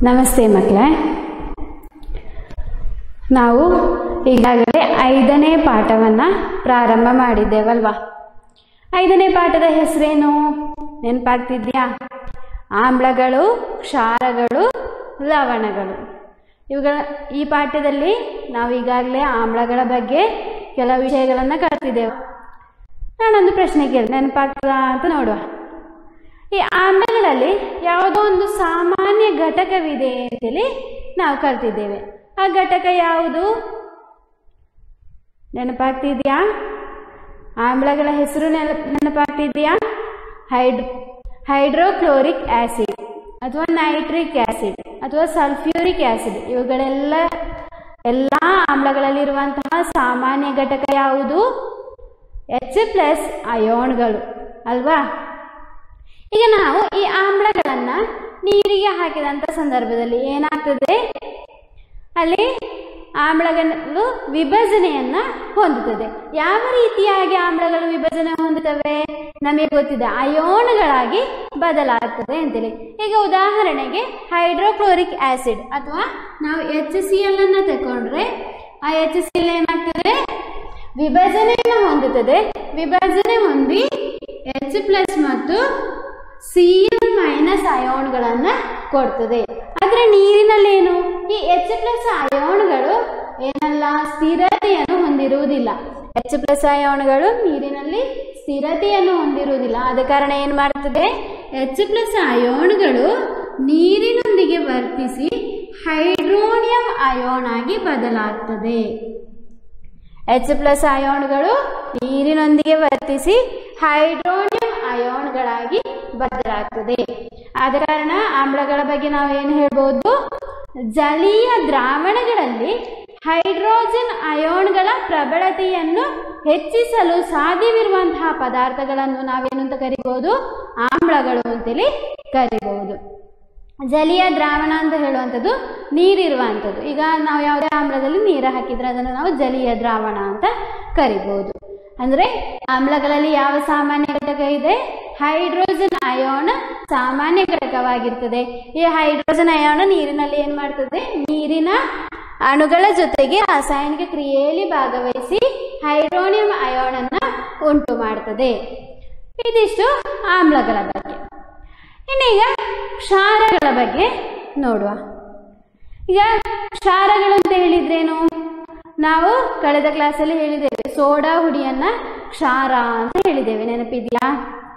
ನಮಸ್ತೆ ಮಕ್ಕಳೇ ನಾವು ಈಗಾಗಲೇ ಐದನೇ ಪಾಠವನ್ನು ಪ್ರಾರಂಭ ಮಾಡಿದ್ದೇವಲ್ವಾ ಐದನೇ ಪಾಠದ ಹೆಸರೇನು ನೆನಪಾಗ್ತಿದ್ಯಾ ಆಮ್ಲಗಳು ಕ್ಷಾರಗಳು ಲವಣಗಳು ಇವುಗಳ ಈ ಪಾಠದಲ್ಲಿ ನಾವು ಈಗಾಗಲೇ ಆಮ್ಲಗಳ ಬಗ್ಗೆ ಕೆಲವು ವಿಷಯಗಳನ್ನು ಕಲ್ತಿದ್ದೇವೆ ನಾನೊಂದು ಪ್ರಶ್ನೆ ಕೇಳಿ ನೆನಪಾಗ್ತದಾ ಅಂತ ನೋಡುವ ಈ ಆಮ್ಲಗಳಲ್ಲಿ ಯಾವುದೋ ಒಂದು ಸಾಮಾನ್ಯ ಘಟಕವಿದೆ ಅಂತೇಳಿ ನಾವು ಕಲ್ತಿದ್ದೇವೆ ಆ ಘಟಕ ಯಾವುದು ನೆನಪಾಗ್ತಿದ್ಯಾ ಆಮ್ಲಗಳ ಹೆಸರು ನೆನ ನೆನಪಾಗ್ತಿದ್ಯಾ ಹೈಡ್ ಹೈಡ್ರೋಕ್ಲೋರಿಕ್ ಆ್ಯಸಿಡ್ ಅಥವಾ ನೈಟ್ರಿಕ್ ಆ್ಯಸಿಡ್ ಅಥವಾ ಸಲ್ಫ್ಯೂರಿಕ್ ಆ್ಯಸಿಡ್ ಇವುಗಳೆಲ್ಲ ಎಲ್ಲ ಆಮ್ಲಗಳಲ್ಲಿರುವಂತಹ ಸಾಮಾನ್ಯ ಘಟಕ ಯಾವುದು ಎಚ್ ಪ್ಲಸ್ ಅಯೋನ್ಗಳು ಅಲ್ವಾ ಈಗ ನಾವು ಈ ಆಮ್ಲಗಳನ್ನು ನೀರಿಗೆ ಹಾಕಿದಂಥ ಸಂದರ್ಭದಲ್ಲಿ ಏನಾಗ್ತದೆ ಅಲ್ಲಿ ಆಮ್ಲಗಳು ವಿಭಜನೆಯನ್ನ ಹೊಂದುತ್ತದೆ ಯಾವ ರೀತಿಯಾಗಿ ಆಮ್ಲಗಳು ವಿಭಜನೆ ಹೊಂದುತ್ತವೆ ನಮಗೆ ಗೊತ್ತಿದೆ ಅಯೋನ್ಗಳಾಗಿ ಬದಲಾಗ್ತದೆ ಅಂತೇಳಿ ಈಗ ಉದಾಹರಣೆಗೆ ಹೈಡ್ರೋಕ್ಲೋರಿಕ್ ಆಸಿಡ್ ಅಥವಾ ನಾವು ಎಚ್ ಸಿ ಎಲ್ ಅನ್ನ ತಗೊಂಡ್ರೆ ಆ ಎಚ್ ಸಿ ಎಲ್ ಏನಾಗ್ತದೆ ವಿಭಜನೆಯನ್ನು ಹೊಂದುತ್ತದೆ ವಿಭಜನೆ ಹೊಂದಿ ಎಚ್ ಪ್ಲಸ್ ಮತ್ತು ಸಿ ಎಲ್ ಮೈನಸ್ ಅಯೋನ್ಗಳನ್ನು ಕೊಡ್ತದೆ ಆದರೆ ನೀರಿನಲ್ಲೇನು ಈ ಎಚ್ ಪ್ಲಸ್ ಅಯೋನ್ಗಳು ಏನಲ್ಲ ಸ್ಥಿರತೆಯನ್ನು ಹೊಂದಿರುವುದಿಲ್ಲ ಎಚ್ ಪ್ಲಸ್ ಅಯೋನ್ಗಳು ನೀರಿನಲ್ಲಿ ಸ್ಥಿರತೆಯನ್ನು ಹೊಂದಿರುವುದಿಲ್ಲ ಆದ ಕಾರಣ ಏನು ಮಾಡ್ತದೆ ಎಚ್ ಪ್ಲಸ್ ಅಯೋನ್ಗಳು ನೀರಿನೊಂದಿಗೆ ವರ್ತಿಸಿ ಹೈಡ್ರೋನಿಯಂ ಅಯೋನ್ ಆಗಿ ಬದಲಾಗ್ತದೆ ಎಚ್ ಪ್ಲಸ್ ಅಯೋನ್ಗಳು ನೀರಿನೊಂದಿಗೆ ವರ್ತಿಸಿ ಹೈಡ್ರೋನಿಯಂ ಅಯೋನ್ಗಳಾಗಿ ಬದಲಾಗ್ತದೆ ಆದ ಕಾರಣ ಆಮ್ಲಗಳ ಬಗ್ಗೆ ನಾವು ಏನು ಹೇಳ್ಬೋದು ಜಲೀಯ ದ್ರಾವಣಗಳಲ್ಲಿ ಹೈಡ್ರೋಜನ್ ಅಯೋನ್ಗಳ ಪ್ರಬಲತೆಯನ್ನು ಹೆಚ್ಚಿಸಲು ಸಾಧ್ಯವಿರುವಂತಹ ಪದಾರ್ಥಗಳನ್ನು ನಾವೇನು ಅಂತ ಕರಿಬಹುದು ಆಮ್ಲಗಳು ಅಂತೇಳಿ ಕರಿಬಹುದು ಜಲೀಯ ದ್ರಾವಣ ಅಂತ ಹೇಳುವಂಥದ್ದು ನೀರಿರುವಂಥದ್ದು ಈಗ ನಾವು ಯಾವುದೇ ಆಮ್ಲದಲ್ಲಿ ನೀರು ಹಾಕಿದ್ರೆ ಅದನ್ನು ನಾವು ಜಲೀಯ ದ್ರಾವಣ ಅಂತ ಕರಿಬಹುದು ಅಂದರೆ ಆಮ್ಲಗಳಲ್ಲಿ ಯಾವ ಸಾಮಾನ್ಯ ಘಟಕ ಇದೆ ಹೈಡ್ರೋಜನ್ ಅಯೋನ್ ಸಾಮಾನ್ಯ ಘಟಕವಾಗಿರ್ತದೆ ಈ ಹೈಡ್ರೋಜನ್ ಅಯೋನ್ ನೀರಿನಲ್ಲಿ ಏನು ಮಾಡ್ತದೆ ನೀರಿನ ಅಣುಗಳ ಜೊತೆಗೆ ರಾಸಾಯನಿಕ ಕ್ರಿಯೆಯಲ್ಲಿ ಭಾಗವಹಿಸಿ ಹೈಡ್ರೋನಿಯಂ ಅಯೋನ್ ಅನ್ನ ಉಂಟು ಮಾಡ್ತದೆ ಇದಿಷ್ಟು ಆಮ್ಲಗಳ ಬಗ್ಗೆ ಇನ್ನೀಗ ಕ್ಷಾರಗಳ ಬಗ್ಗೆ ನೋಡುವ ಈಗ ಕ್ಷಾರಗಳು ಅಂತ ಹೇಳಿದ್ರೇನು ನಾವು ಕಳೆದ ಕ್ಲಾಸಲ್ಲಿ ಹೇಳಿದ್ದೇವೆ ಸೋಡಾ ಹುಡಿಯನ್ನ ಕ್ಷಾರ ಅಂತ ಹೇಳಿದ್ದೇವೆ ನೆನಪಿದ್ಯಾ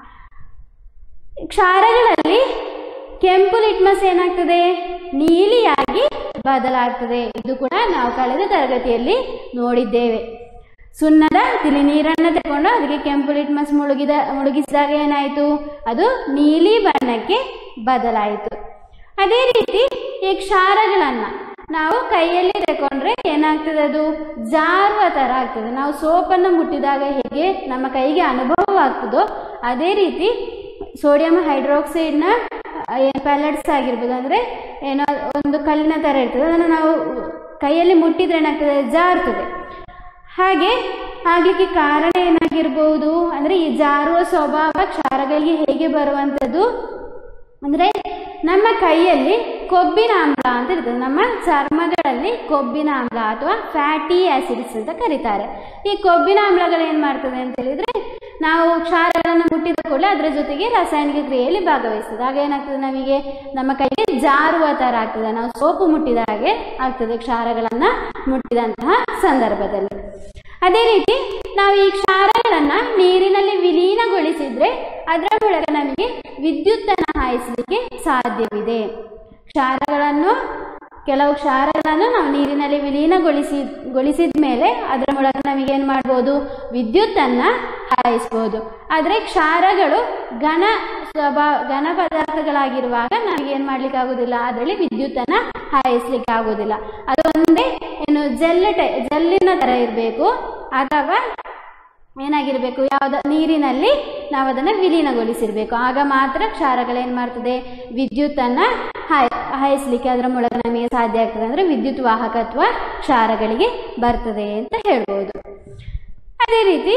ಕ್ಷಾರಗಳಲ್ಲಿ ಕೆಂಪು ಲಿಟ್ಮಸ್ ಏನಾಗ್ತದೆ ನೀಲಿಯಾಗಿ ಬದಲಾಗ್ತದೆ ಇದು ಕೂಡ ನಾವು ಕಳೆದ ತರಗತಿಯಲ್ಲಿ ನೋಡಿದ್ದೇವೆ ಸುಣ್ಣದ ತಿಳಿ ನೀರನ್ನು ತಗೊಂಡು ಅದಕ್ಕೆ ಕೆಂಪು ಲಿಟ್ಮಸ್ ಮುಳುಗಿದ ಮುಳುಗಿಸಿದಾಗ ಏನಾಯಿತು ಅದು ನೀಲಿ ಬಣ್ಣಕ್ಕೆ ಬದಲಾಯಿತು ಅದೇ ರೀತಿ ಈ ಕ್ಷಾರಗಳನ್ನು ನಾವು ಕೈಯಲ್ಲಿ ತಗೊಂಡ್ರೆ ಏನಾಗ್ತದೆ ಅದು ಜಾರುವ ಥರ ಆಗ್ತದೆ ನಾವು ಸೋಪನ್ನು ಮುಟ್ಟಿದಾಗ ಹೇಗೆ ನಮ್ಮ ಕೈಗೆ ಅನುಭವವಾಗ್ತದೋ ಅದೇ ರೀತಿ ಸೋಡಿಯಂ ಹೈಡ್ರಾಕ್ಸೈಡ್ನ ಏನು ಪ್ಯಾಲೆಟ್ಸ್ ಆಗಿರ್ಬೋದು ಅಂದರೆ ಏನೋ ಒಂದು ಕಲ್ಲಿನ ಥರ ಇರ್ತದೆ ಅದನ್ನು ನಾವು ಕೈಯಲ್ಲಿ ಮುಟ್ಟಿದ್ರೆ ಏನಾಗ್ತದೆ ಜಾರ್ತದೆ ಹಾಗೆ ಆಗಲಿಕ್ಕೆ ಕಾರಣ ಏನಾಗಿರ್ಬೋದು ಅಂದರೆ ಈ ಜಾರುವ ಸ್ವಭಾವ ಕ್ಷಾರಗಳಿಗೆ ಹೇಗೆ ಬರುವಂಥದ್ದು ಅಂದರೆ ನಮ್ಮ ಕೈಯಲ್ಲಿ ಕೊಬ್ಬಿನ ಆಮ್ಲ ಅಂತ ಇರ್ತದೆ ನಮ್ಮ ಚರ್ಮಗಳಲ್ಲಿ ಕೊಬ್ಬಿನ ಆಮ್ಲ ಅಥವಾ ಫ್ಯಾಟಿ ಆಸಿಡ್ಸ್ ಅಂತ ಕರೀತಾರೆ ಈ ಕೊಬ್ಬಿನ ಆಮ್ಲಗಳು ಏನು ಮಾಡ್ತದೆ ಅಂತ ಹೇಳಿದ್ರೆ ನಾವು ಕ್ಷಾರಗಳನ್ನು ಮುಟ್ಟಿದ ಕೂಡಲೇ ಅದರ ಜೊತೆಗೆ ರಾಸಾಯನಿಕ ಕ್ರಿಯೆಯಲ್ಲಿ ಭಾಗವಹಿಸ್ತದೆ ಆಗ ಏನಾಗ್ತದೆ ನಮಗೆ ನಮ್ಮ ಕೈಗೆ ಜಾರುವ ಥರ ಆಗ್ತದೆ ನಾವು ಸೋಪು ಮುಟ್ಟಿದ ಹಾಗೆ ಆಗ್ತದೆ ಕ್ಷಾರಗಳನ್ನು ಮುಟ್ಟಿದಂತಹ ಸಂದರ್ಭದಲ್ಲಿ ಅದೇ ರೀತಿ ನಾವು ಈ ಕ್ಷಾರಗಳನ್ನು ನೀರಿನಲ್ಲಿ ವಿಲೀನಗೊಳಿಸಿದ್ರೆ ಅದರ ಮೂಲಕ ನಮಗೆ ವಿದ್ಯುತ್ತನ್ನು ಹಾಯಿಸಲಿಕ್ಕೆ ಸಾಧ್ಯವಿದೆ ಕ್ಷಾರಗಳನ್ನು ಕೆಲವು ಕ್ಷಾರಗಳನ್ನು ನಾವು ನೀರಿನಲ್ಲಿ ವಿಲೀನಗೊಳಿಸಿ ಗೊಳಿಸಿದ ಮೇಲೆ ಅದರ ಮೂಲಕ ನಮಗೇನು ಮಾಡ್ಬೋದು ವಿದ್ಯುತ್ತನ್ನು ಹಾಯಿಸ್ಬೋದು ಆದರೆ ಕ್ಷಾರಗಳು ಘನ ಸ್ವಭಾವ ಘನ ಪದಾರ್ಥಗಳಾಗಿರುವಾಗ ನಮಗೇನು ಮಾಡ್ಲಿಕ್ಕೆ ಆಗೋದಿಲ್ಲ ಅದರಲ್ಲಿ ವಿದ್ಯುತ್ತನ್ನು ಹಾಯಿಸ್ಲಿಕ್ಕೆ ಆಗೋದಿಲ್ಲ ಅದು ಒಂದೇ ಏನು ಜೆಲ್ ಟೈ ಜೆಲ್ಲಿನ ಥರ ಇರಬೇಕು ಅಥವಾ ಏನಾಗಿರಬೇಕು ಯಾವುದ ನೀರಿನಲ್ಲಿ ನಾವು ಅದನ್ನು ವಿಲೀನಗೊಳಿಸಿರಬೇಕು ಆಗ ಮಾತ್ರ ಕ್ಷಾರಗಳೇನು ಮಾಡ್ತದೆ ವಿದ್ಯುತ್ತನ್ನು ಹಾಯ್ ಹಾಯಿಸ್ಲಿಕ್ಕೆ ಅದರ ಮೂಲಕ ನಮಗೆ ಸಾಧ್ಯ ಆಗ್ತದೆ ಅಂದರೆ ವಿದ್ಯುತ್ ವಾಹಕತ್ವ ಕ್ಷಾರಗಳಿಗೆ ಬರ್ತದೆ ಅಂತ ಹೇಳ್ಬೋದು ಅದೇ ರೀತಿ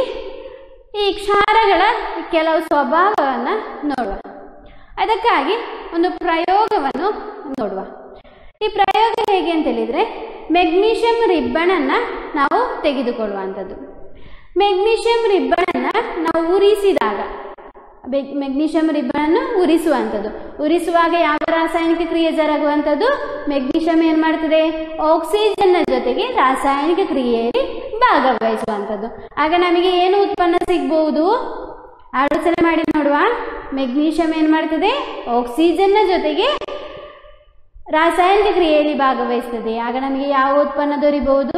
ಈ ಕ್ಷಾರಗಳ ಕೆಲವು ಸ್ವಭಾವವನ್ನು ನೋಡುವ ಅದಕ್ಕಾಗಿ ಒಂದು ಪ್ರಯೋಗವನ್ನು ನೋಡುವ ಈ ಪ್ರಯೋಗ ಹೇಗೆ ಅಂತ ಹೇಳಿದರೆ ಮೆಗ್ನೀಷಿಯಂ ರಿಬ್ಬನನ್ನು ನಾವು ತೆಗೆದುಕೊಳ್ಳುವಂಥದ್ದು ಮೆಗ್ನೀಷಿಯಂ ರಿಬ್ಬನನ್ನು ನಾವು ಉರಿಸಿದಾಗ ಬೆ- ಮೆಗ್ನೀಷಿಯಂ ರಿಬ್ಬನನ್ನು ಉರಿಸುವಂಥದ್ದು ಉರಿಸುವಾಗ ಯಾವ ರಾಸಾಯನಿಕ ಕ್ರಿಯೆ ಜರುಗುವಂಥದ್ದು ಮೆಗ್ನೀಷಿಯಂ ಏನು ಮಾಡ್ತದೆ ಆಕ್ಸಿಜನ್ನ ಜೊತೆಗೆ ರಾಸಾಯನಿಕ ಕ್ರಿಯೆಯಲ್ಲಿ ಭಾಗವಹಿಸುವಂಥದ್ದು ಆಗ ನಮಗೆ ಏನು ಉತ್ಪನ್ನ ಸಿಗ್ಬಹುದು ಆಲೋಚನೆ ಮಾಡಿ ನೋಡುವ ಮೆಗ್ನೀಷಿಯಂ ಏನು ಮಾಡ್ತದೆ ಆಕ್ಸಿಜನ್ನ ಜೊತೆಗೆ ರಾಸಾಯನಿಕ ಕ್ರಿಯೆಯಲ್ಲಿ ಭಾಗವಹಿಸ್ತದೆ ಆಗ ನಮಗೆ ಯಾವ ಉತ್ಪನ್ನ ದೊರಿಬಹುದು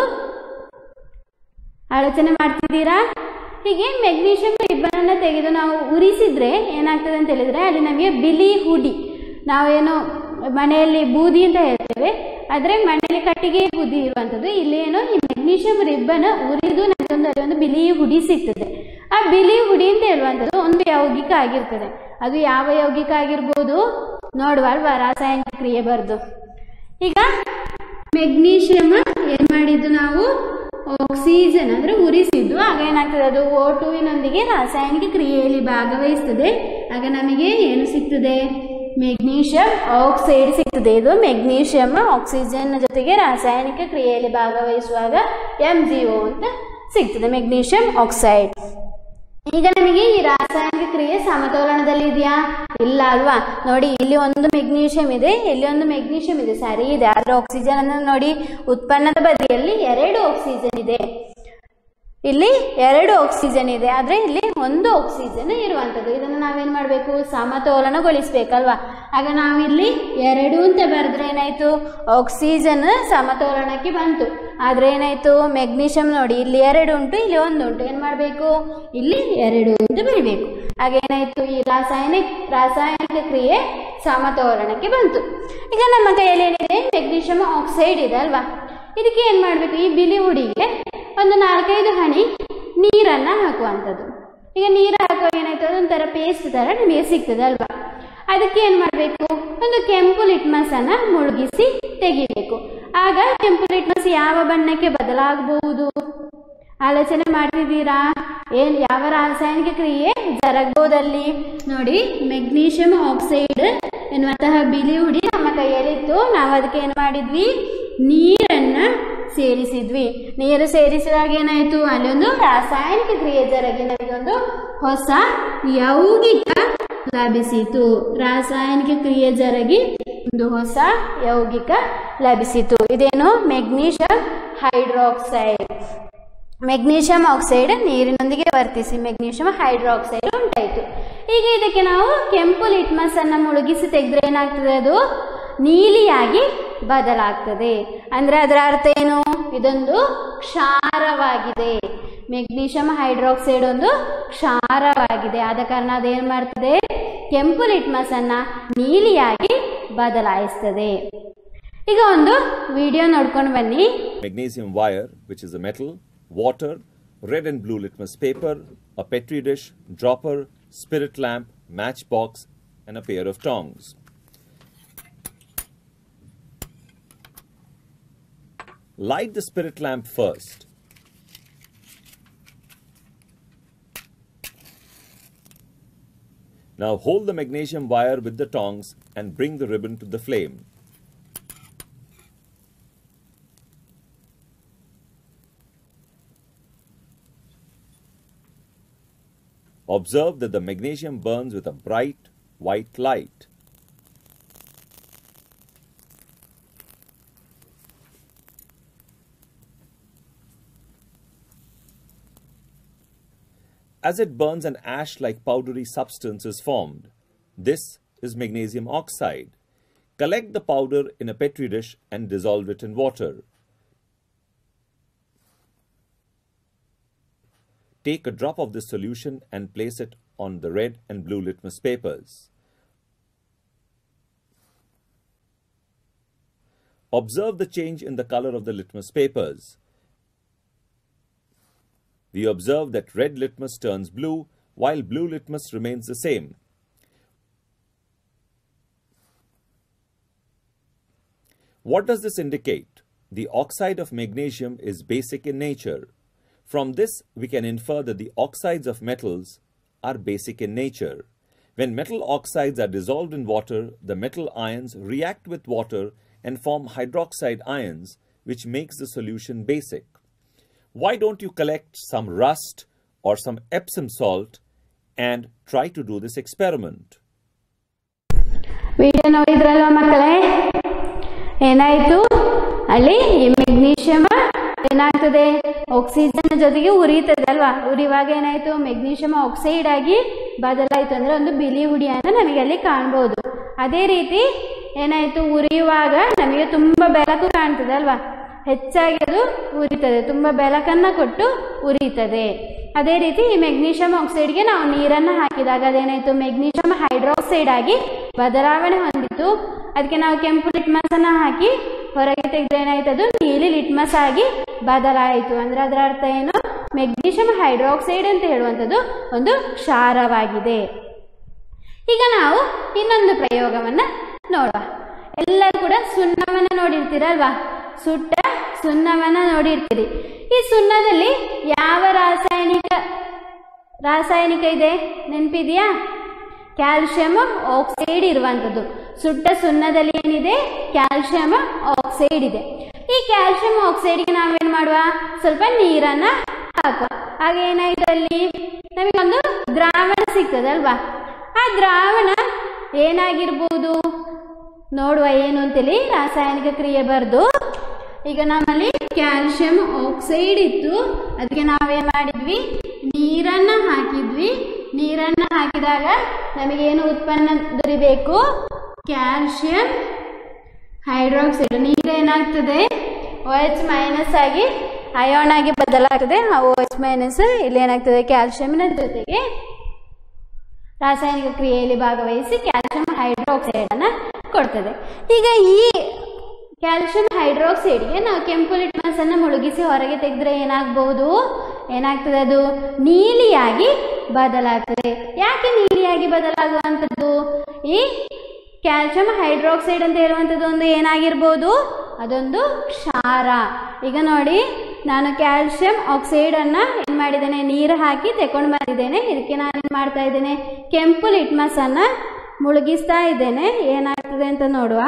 ಆಲೋಚನೆ ಮಾಡ್ತಿದ್ದೀರಾ ಹೀಗೆ ಮೆಗ್ನೀಷಿಯಂ ರಿಬ್ಬನನ್ನು ತೆಗೆದು ನಾವು ಉರಿಸಿದ್ರೆ ಏನಾಗ್ತದೆ ಅಂತ ಹೇಳಿದ್ರೆ ಅಲ್ಲಿ ನಮಗೆ ಬಿಳಿ ಹುಡಿ ನಾವೇನು ಮನೆಯಲ್ಲಿ ಬೂದಿ ಅಂತ ಹೇಳ್ತೇವೆ ಆದರೆ ಮನೆಯಲ್ಲಿ ಕಟ್ಟಿಗೆ ಬೂದಿ ಇರುವಂಥದ್ದು ಇಲ್ಲಿ ಏನೋ ಈ ಮೆಗ್ನೀಷಿಯಂ ರಿಬ್ಬನ್ ಉರಿದು ನಮಗೊಂದು ಅಲ್ಲಿ ಒಂದು ಬಿಳಿ ಹುಡಿ ಸಿಗ್ತದೆ ಆ ಬಿಳಿ ಹುಡಿ ಅಂತ ಹೇಳುವಂಥದ್ದು ಒಂದು ಯೌಗಿಕ ಆಗಿರ್ತದೆ ಅದು ಯಾವ ಯೌಗಿಕ ಆಗಿರ್ಬೋದು ನೋಡುವ ಅಲ್ವಾ ರಾಸಾಯನಿಕ ಕ್ರಿಯೆ ಬರ್ದು ಈಗ ಮೆಗ್ನೀಷಿಯಂ ಏನು ಮಾಡಿದ್ದು ನಾವು ಆಕ್ಸಿಜನ್ ಅಂದರೆ ಉರಿಸಿದ್ದು ಆಗ ಏನಾಗ್ತದೆ ಅದು ಓ ಟೂವಿನೊಂದಿಗೆ ರಾಸಾಯನಿಕ ಕ್ರಿಯೆಯಲ್ಲಿ ಭಾಗವಹಿಸ್ತದೆ ಆಗ ನಮಗೆ ಏನು ಸಿಗ್ತದೆ ಮೆಗ್ನೀಷಿಯಂ ಆಕ್ಸೈಡ್ ಸಿಗ್ತದೆ ಇದು ಮೆಗ್ನೀಷಿಯಂ ಆಕ್ಸಿಜನ್ ಜೊತೆಗೆ ರಾಸಾಯನಿಕ ಕ್ರಿಯೆಯಲ್ಲಿ ಭಾಗವಹಿಸುವಾಗ ಎಂ ಜಿ ಒ ಅಂತ ಸಿಗ್ತದೆ ಮೆಗ್ನೀಷಿಯಂ ಆಕ್ಸೈಡ್ ಈಗ ನಮಗೆ ಈ ರಾಸಾಯನಿಕ ಕ್ರಿಯೆ ಸಮತೋಲನದಲ್ಲಿ ಇದೆಯಾ ಇಲ್ಲ ಅಲ್ವಾ ನೋಡಿ ಇಲ್ಲಿ ಒಂದು ಮೆಗ್ನೀಷಿಯಂ ಇದೆ ಇಲ್ಲಿ ಒಂದು ಮೆಗ್ನೀಷಿಯಂ ಇದೆ ಸರಿ ಇದೆ ಆದ್ರೆ ಆಕ್ಸಿಜನ್ ಅನ್ನು ನೋಡಿ ಉತ್ಪನ್ನದ ಬದಿಯಲ್ಲಿ ಎರಡು ಆಕ್ಸಿಜನ್ ಇದೆ ಇಲ್ಲಿ ಎರಡು ಆಕ್ಸಿಜನ್ ಇದೆ ಆದರೆ ಇಲ್ಲಿ ಒಂದು ಆಕ್ಸಿಜನ್ ಇರುವಂಥದ್ದು ಇದನ್ನು ನಾವೇನು ಮಾಡಬೇಕು ಸಮತೋಲನಗೊಳಿಸ್ಬೇಕಲ್ವಾ ಆಗ ನಾವಿಲ್ಲಿ ಎರಡು ಅಂತ ಬರೆದ್ರೆ ಏನಾಯಿತು ಆಕ್ಸಿಜನ್ ಸಮತೋಲನಕ್ಕೆ ಬಂತು ಆದರೆ ಏನಾಯಿತು ಮೆಗ್ನೀಷಿಯಂ ನೋಡಿ ಇಲ್ಲಿ ಎರಡು ಉಂಟು ಇಲ್ಲಿ ಒಂದು ಉಂಟು ಏನು ಮಾಡಬೇಕು ಇಲ್ಲಿ ಎರಡು ಅಂತ ಬರಿಬೇಕು ಆಗ ಏನಾಯಿತು ಈ ರಾಸಾಯನಿಕ ರಾಸಾಯನಿಕ ಕ್ರಿಯೆ ಸಮತೋಲನಕ್ಕೆ ಬಂತು ಈಗ ನಮ್ಮ ಕೈಯಲ್ಲಿ ಏನಿದೆ ಮೆಗ್ನೀಷಿಯಂ ಆಕ್ಸೈಡ್ ಇದೆ ಅಲ್ವಾ ಇದಕ್ಕೆ ಏನು ಮಾಡಬೇಕು ಈ ಬಿಳಿ ಹುಡಿಗೆ ಒಂದು ನಾಲ್ಕೈದು ಹನಿ ನೀರನ್ನು ಹಾಕುವಂಥದ್ದು ಈಗ ನೀರು ಹಾಕುವಾಗ ಏನಾಯ್ತು ಅದೊಂಥರ ಪೇಸ್ಟ್ ಥರ ನಿಮಗೆ ಸಿಗ್ತದೆ ಅಲ್ವಾ ಅದಕ್ಕೆ ಏನು ಮಾಡಬೇಕು ಒಂದು ಕೆಂಪು ಲಿಟ್ಮಸನ್ನು ಮುಳುಗಿಸಿ ತೆಗಿಬೇಕು ಆಗ ಕೆಂಪು ಲಿಟ್ಮಸ್ ಯಾವ ಬಣ್ಣಕ್ಕೆ ಬದಲಾಗಬಹುದು ಆಲೋಚನೆ ಮಾಡ್ತಿದ್ದೀರಾ ಏನು ಯಾವ ರಾಸಾಯನಿಕ ಕ್ರಿಯೆ ಜರಗ್ಬೋದಲ್ಲಿ ನೋಡಿ ಮೆಗ್ನೀಷಿಯಂ ಆಕ್ಸೈಡ್ ಎನ್ನುವಂತಹ ಬಿಳಿ ಹುಡಿ ನಮ್ಮ ಕೈಯಲ್ಲಿತ್ತು ನಾವು ಅದಕ್ಕೆ ಏನು ಮಾಡಿದ್ವಿ ನೀರನ್ನು ಸೇರಿಸಿದ್ವಿ ನೀರು ಸೇರಿಸಿದಾಗ ಏನಾಯಿತು ಅಲ್ಲೊಂದು ರಾಸಾಯನಿಕ ಕ್ರಿಯೆ ಜರುಗಿ ನಮಗೊಂದು ಹೊಸ ಯೌಗಿಕ ಲಭಿಸಿತು ರಾಸಾಯನಿಕ ಕ್ರಿಯೆ ಜರುಗಿ ಒಂದು ಹೊಸ ಯೌಗಿಕ ಲಭಿಸಿತು ಇದೇನು ಮೆಗ್ನೀಷಿಯಂ ಹೈಡ್ರಾಕ್ಸೈಡ್ ಮೆಗ್ನೀಷಿಯಂ ಆಕ್ಸೈಡ್ ನೀರಿನೊಂದಿಗೆ ವರ್ತಿಸಿ ಮೆಗ್ನೀಷಿಯಂ ಹೈಡ್ರಾಕ್ಸೈಡ್ ಉಂಟಾಯಿತು ಈಗ ಇದಕ್ಕೆ ನಾವು ಕೆಂಪು ಲಿಟ್ಮಸ್ ಅನ್ನು ಮುಳುಗಿಸಿ ತೆಗೆದ್ರೆ ಏನಾಗ್ತದೆ ಅದು ನೀಲಿಯಾಗಿ ಬದಲಾಗ್ತದೆ ಅಂದರೆ ಅದರ ಅರ್ಥ ಏನು ಇದೊಂದು ಕ್ಷಾರವಾಗಿದೆ ಮೆಗ್ನೀಷಿಯಂ ಹೈಡ್ರಾಕ್ಸೈಡ್ ಒಂದು ಕ್ಷಾರವಾಗಿದೆ ಆದ ಕಾರಣ ಅದೇನು ಮಾಡ್ತದೆ ಕೆಂಪು ಲಿಟ್ಮಸ್ ಅನ್ನ ನೀಲಿಯಾಗಿ ಬದಲಾಯಿಸ್ತದೆ ಈಗ ಒಂದು ವಿಡಿಯೋ ನೋಡ್ಕೊಂಡು ಬನ್ನಿ magnesium wire, which is a metal, water, red and blue litmus paper, a petri dish, dropper, spirit lamp, matchbox, and a pair of tongs. Light the spirit lamp first. Now hold the magnesium wire with the tongs and bring the ribbon to the flame. Observe that the magnesium burns with a bright white light. As it burns, an ash like powdery substance is formed. This is magnesium oxide. Collect the powder in a petri dish and dissolve it in water. Take a drop of this solution and place it on the red and blue litmus papers. Observe the change in the color of the litmus papers. We observe that red litmus turns blue while blue litmus remains the same. What does this indicate? The oxide of magnesium is basic in nature. From this, we can infer that the oxides of metals are basic in nature. When metal oxides are dissolved in water, the metal ions react with water, and form hydroxide ions, which makes the solution basic. Why don't you collect some rust or some Epsom salt and try to do this experiment? Video ನೋಡಿದ್ರಲ್ವ ಮಕ್ಕಳೇ ಏನಾಯಿತು ಅಲ್ಲಿ ಈ magnesium ಏನಾಗ್ತದೆ oxygen ಜೊತೆಗೆ ಉರಿಯುತ್ತದೆ ಅಲ್ವಾ ಉರಿಯುವಾಗ ಏನಾಯಿತು magnesium oxide ಆಗಿ ಬದಲಾಯಿತು ಅಂದರೆ ಒಂದು ಬಿಳಿ ಹುಡಿಯನ್ನು ನಮಗೆ ಅಲ್ಲಿ ಕಾಣ್ಬೋದು ಅದೇ ರೀತಿ ಏನಾಯಿತು ಉರಿಯುವಾಗ ನಮಗೆ ತುಂಬ ಬೆಳಕು ಕಾಣ್ತದೆ ಅಲ್ವಾ ಹೆಚ್ಚಾಗಿ ಅದು ಉರಿತದೆ ತುಂಬ ಬೆಳಕನ್ನು ಕೊಟ್ಟು ಉರಿಯುತ್ತದೆ ಅದೇ ರೀತಿ ಈ ಮೆಗ್ನೀಷಿಯಮ್ ಆಕ್ಸೈಡ್ಗೆ ನಾವು ನೀರನ್ನು ಹಾಕಿದಾಗ ಅದೇನಾಯಿತು ಮೆಗ್ನೀಷಿಯಮ್ ಹೈಡ್ರಾಕ್ಸೈಡ್ ಆಗಿ ಬದಲಾವಣೆ ಹೊಂದಿತು ಅದಕ್ಕೆ ನಾವು ಕೆಂಪು ಲಿಟ್ಮಸ್ ಅನ್ನ ಹಾಕಿ ಹೊರಗೆ ತೆಗೆದ್ರೆ ಏನಾಯ್ತು ಅದು ನೀಲಿ ಲಿಟ್ಮಸ್ ಆಗಿ ಬದಲಾಯಿತು ಅಂದ್ರೆ ಅದರ ಅರ್ಥ ಏನು ಮೆಗ್ನೀಷಿಯಮ್ ಹೈಡ್ರಾಕ್ಸೈಡ್ ಅಂತ ಹೇಳುವಂಥದ್ದು ಒಂದು ಕ್ಷಾರವಾಗಿದೆ ಈಗ ನಾವು ಇನ್ನೊಂದು ಪ್ರಯೋಗವನ್ನ ನೋಡುವ ಎಲ್ಲರೂ ಕೂಡ ಸುಣ್ಣವನ್ನ ನೋಡಿರ್ತೀರಲ್ವಾ ಸುಟ್ಟ ಸುಣ್ಣವನ್ನ ನೋಡಿರ್ತೀರಿ ಈ ಸುಣ್ಣದಲ್ಲಿ ಯಾವ ರಾಸಾಯನಿಕ ರಾಸಾಯನಿಕ ಇದೆ ನೆನಪಿದೆಯಾ ಕ್ಯಾಲ್ಶಿಯಂ ಆಕ್ಸೈಡ್ ಇರುವಂಥದ್ದು ಸುಟ್ಟ ಸುಣ್ಣದಲ್ಲಿ ಏನಿದೆ ಕ್ಯಾಲ್ಶಿಯಂ ಆಕ್ಸೈಡ್ ಇದೆ ಈ ಕ್ಯಾಲ್ಶಿಯಂ ಆಕ್ಸೈಡ್ಗೆ ನಾವೇನು ಮಾಡುವ ಸ್ವಲ್ಪ ನೀರನ್ನು ಹಾಕುವ ಆಗ ಏನಾಯ್ತು ಅಲ್ಲಿ ನಮಗೊಂದು ದ್ರಾವಣ ಸಿಗ್ತದಲ್ವಾ ಆ ದ್ರಾವಣ ಏನಾಗಿರ್ಬೋದು ನೋಡುವ ಏನು ಅಂತೇಳಿ ರಾಸಾಯನಿಕ ಕ್ರಿಯೆ ಬರೆದು ಈಗ ನಮ್ಮಲ್ಲಿ ಕ್ಯಾಲ್ಶಿಯಂ ಆಕ್ಸೈಡ್ ಇತ್ತು ಅದಕ್ಕೆ ನಾವೇನು ಮಾಡಿದ್ವಿ ನೀರನ್ನು ಹಾಕಿದ್ವಿ ನೀರನ್ನು ಹಾಕಿದಾಗ ನಮಗೇನು ಉತ್ಪನ್ನ ದೊರಿಬೇಕು ಕ್ಯಾಲ್ಶಿಯಂ ಹೈಡ್ರಾಕ್ಸೈಡ್ ನೀರೇನಾಗ್ತದೆ ಓ ಎಚ್ ಮೈನಸ್ ಆಗಿ ಅಯೋನ್ ಆಗಿ ಬದಲಾಗ್ತದೆ ಆ ಓ ಎಚ್ ಮೈನಸ್ ಇಲ್ಲಿ ಏನಾಗ್ತದೆ ಕ್ಯಾಲ್ಶಿಯಂನ ಜೊತೆಗೆ ರಾಸಾಯನಿಕ ಕ್ರಿಯೆಯಲ್ಲಿ ಭಾಗವಹಿಸಿ ಕ್ಯಾಲ್ಶಿಯಂ ಹೈಡ್ರಾಕ್ಸೈಡನ್ನು ಕೊಡ್ತದೆ ಈಗ ಈ ಕ್ಯಾಲ್ಶಿಯಂ ಹೈಡ್ರಾಕ್ಸೈಡ್ಗೆ ನಾವು ಕೆಂಪು ಲಿಟ್ಮಸನ್ನು ಮುಳುಗಿಸಿ ಹೊರಗೆ ತೆಗೆದ್ರೆ ಏನಾಗಬಹುದು ಏನಾಗ್ತದೆ ಅದು ನೀಲಿಯಾಗಿ ಬದಲಾಗ್ತದೆ ಯಾಕೆ ನೀಲಿಯಾಗಿ ಬದಲಾಗುವಂಥದ್ದು ಈ ಕ್ಯಾಲ್ಶಿಯಂ ಹೈಡ್ರಾಕ್ಸೈಡ್ ಅಂತ ಹೇಳುವಂಥದ್ದು ಒಂದು ಏನಾಗಿರ್ಬೋದು ಅದೊಂದು ಕ್ಷಾರ ಈಗ ನೋಡಿ ನಾನು ಕ್ಯಾಲ್ಶಿಯಂ ಆಕ್ಸೈಡನ್ನು ಏನು ಮಾಡಿದ್ದೇನೆ ನೀರು ಹಾಕಿ ತೆಕೊಂಡು ಬಂದಿದ್ದೇನೆ ಇದಕ್ಕೆ ನಾನು ಏನು ಮಾಡ್ತಾ ಇದ್ದೇನೆ ಕೆಂಪು ಲಿಟ್ಮಸನ್ನು ಮುಳುಗಿಸ್ತಾ ಇದ್ದೇನೆ ಏನಾಗ್ತದೆ ಅಂತ ನೋಡುವ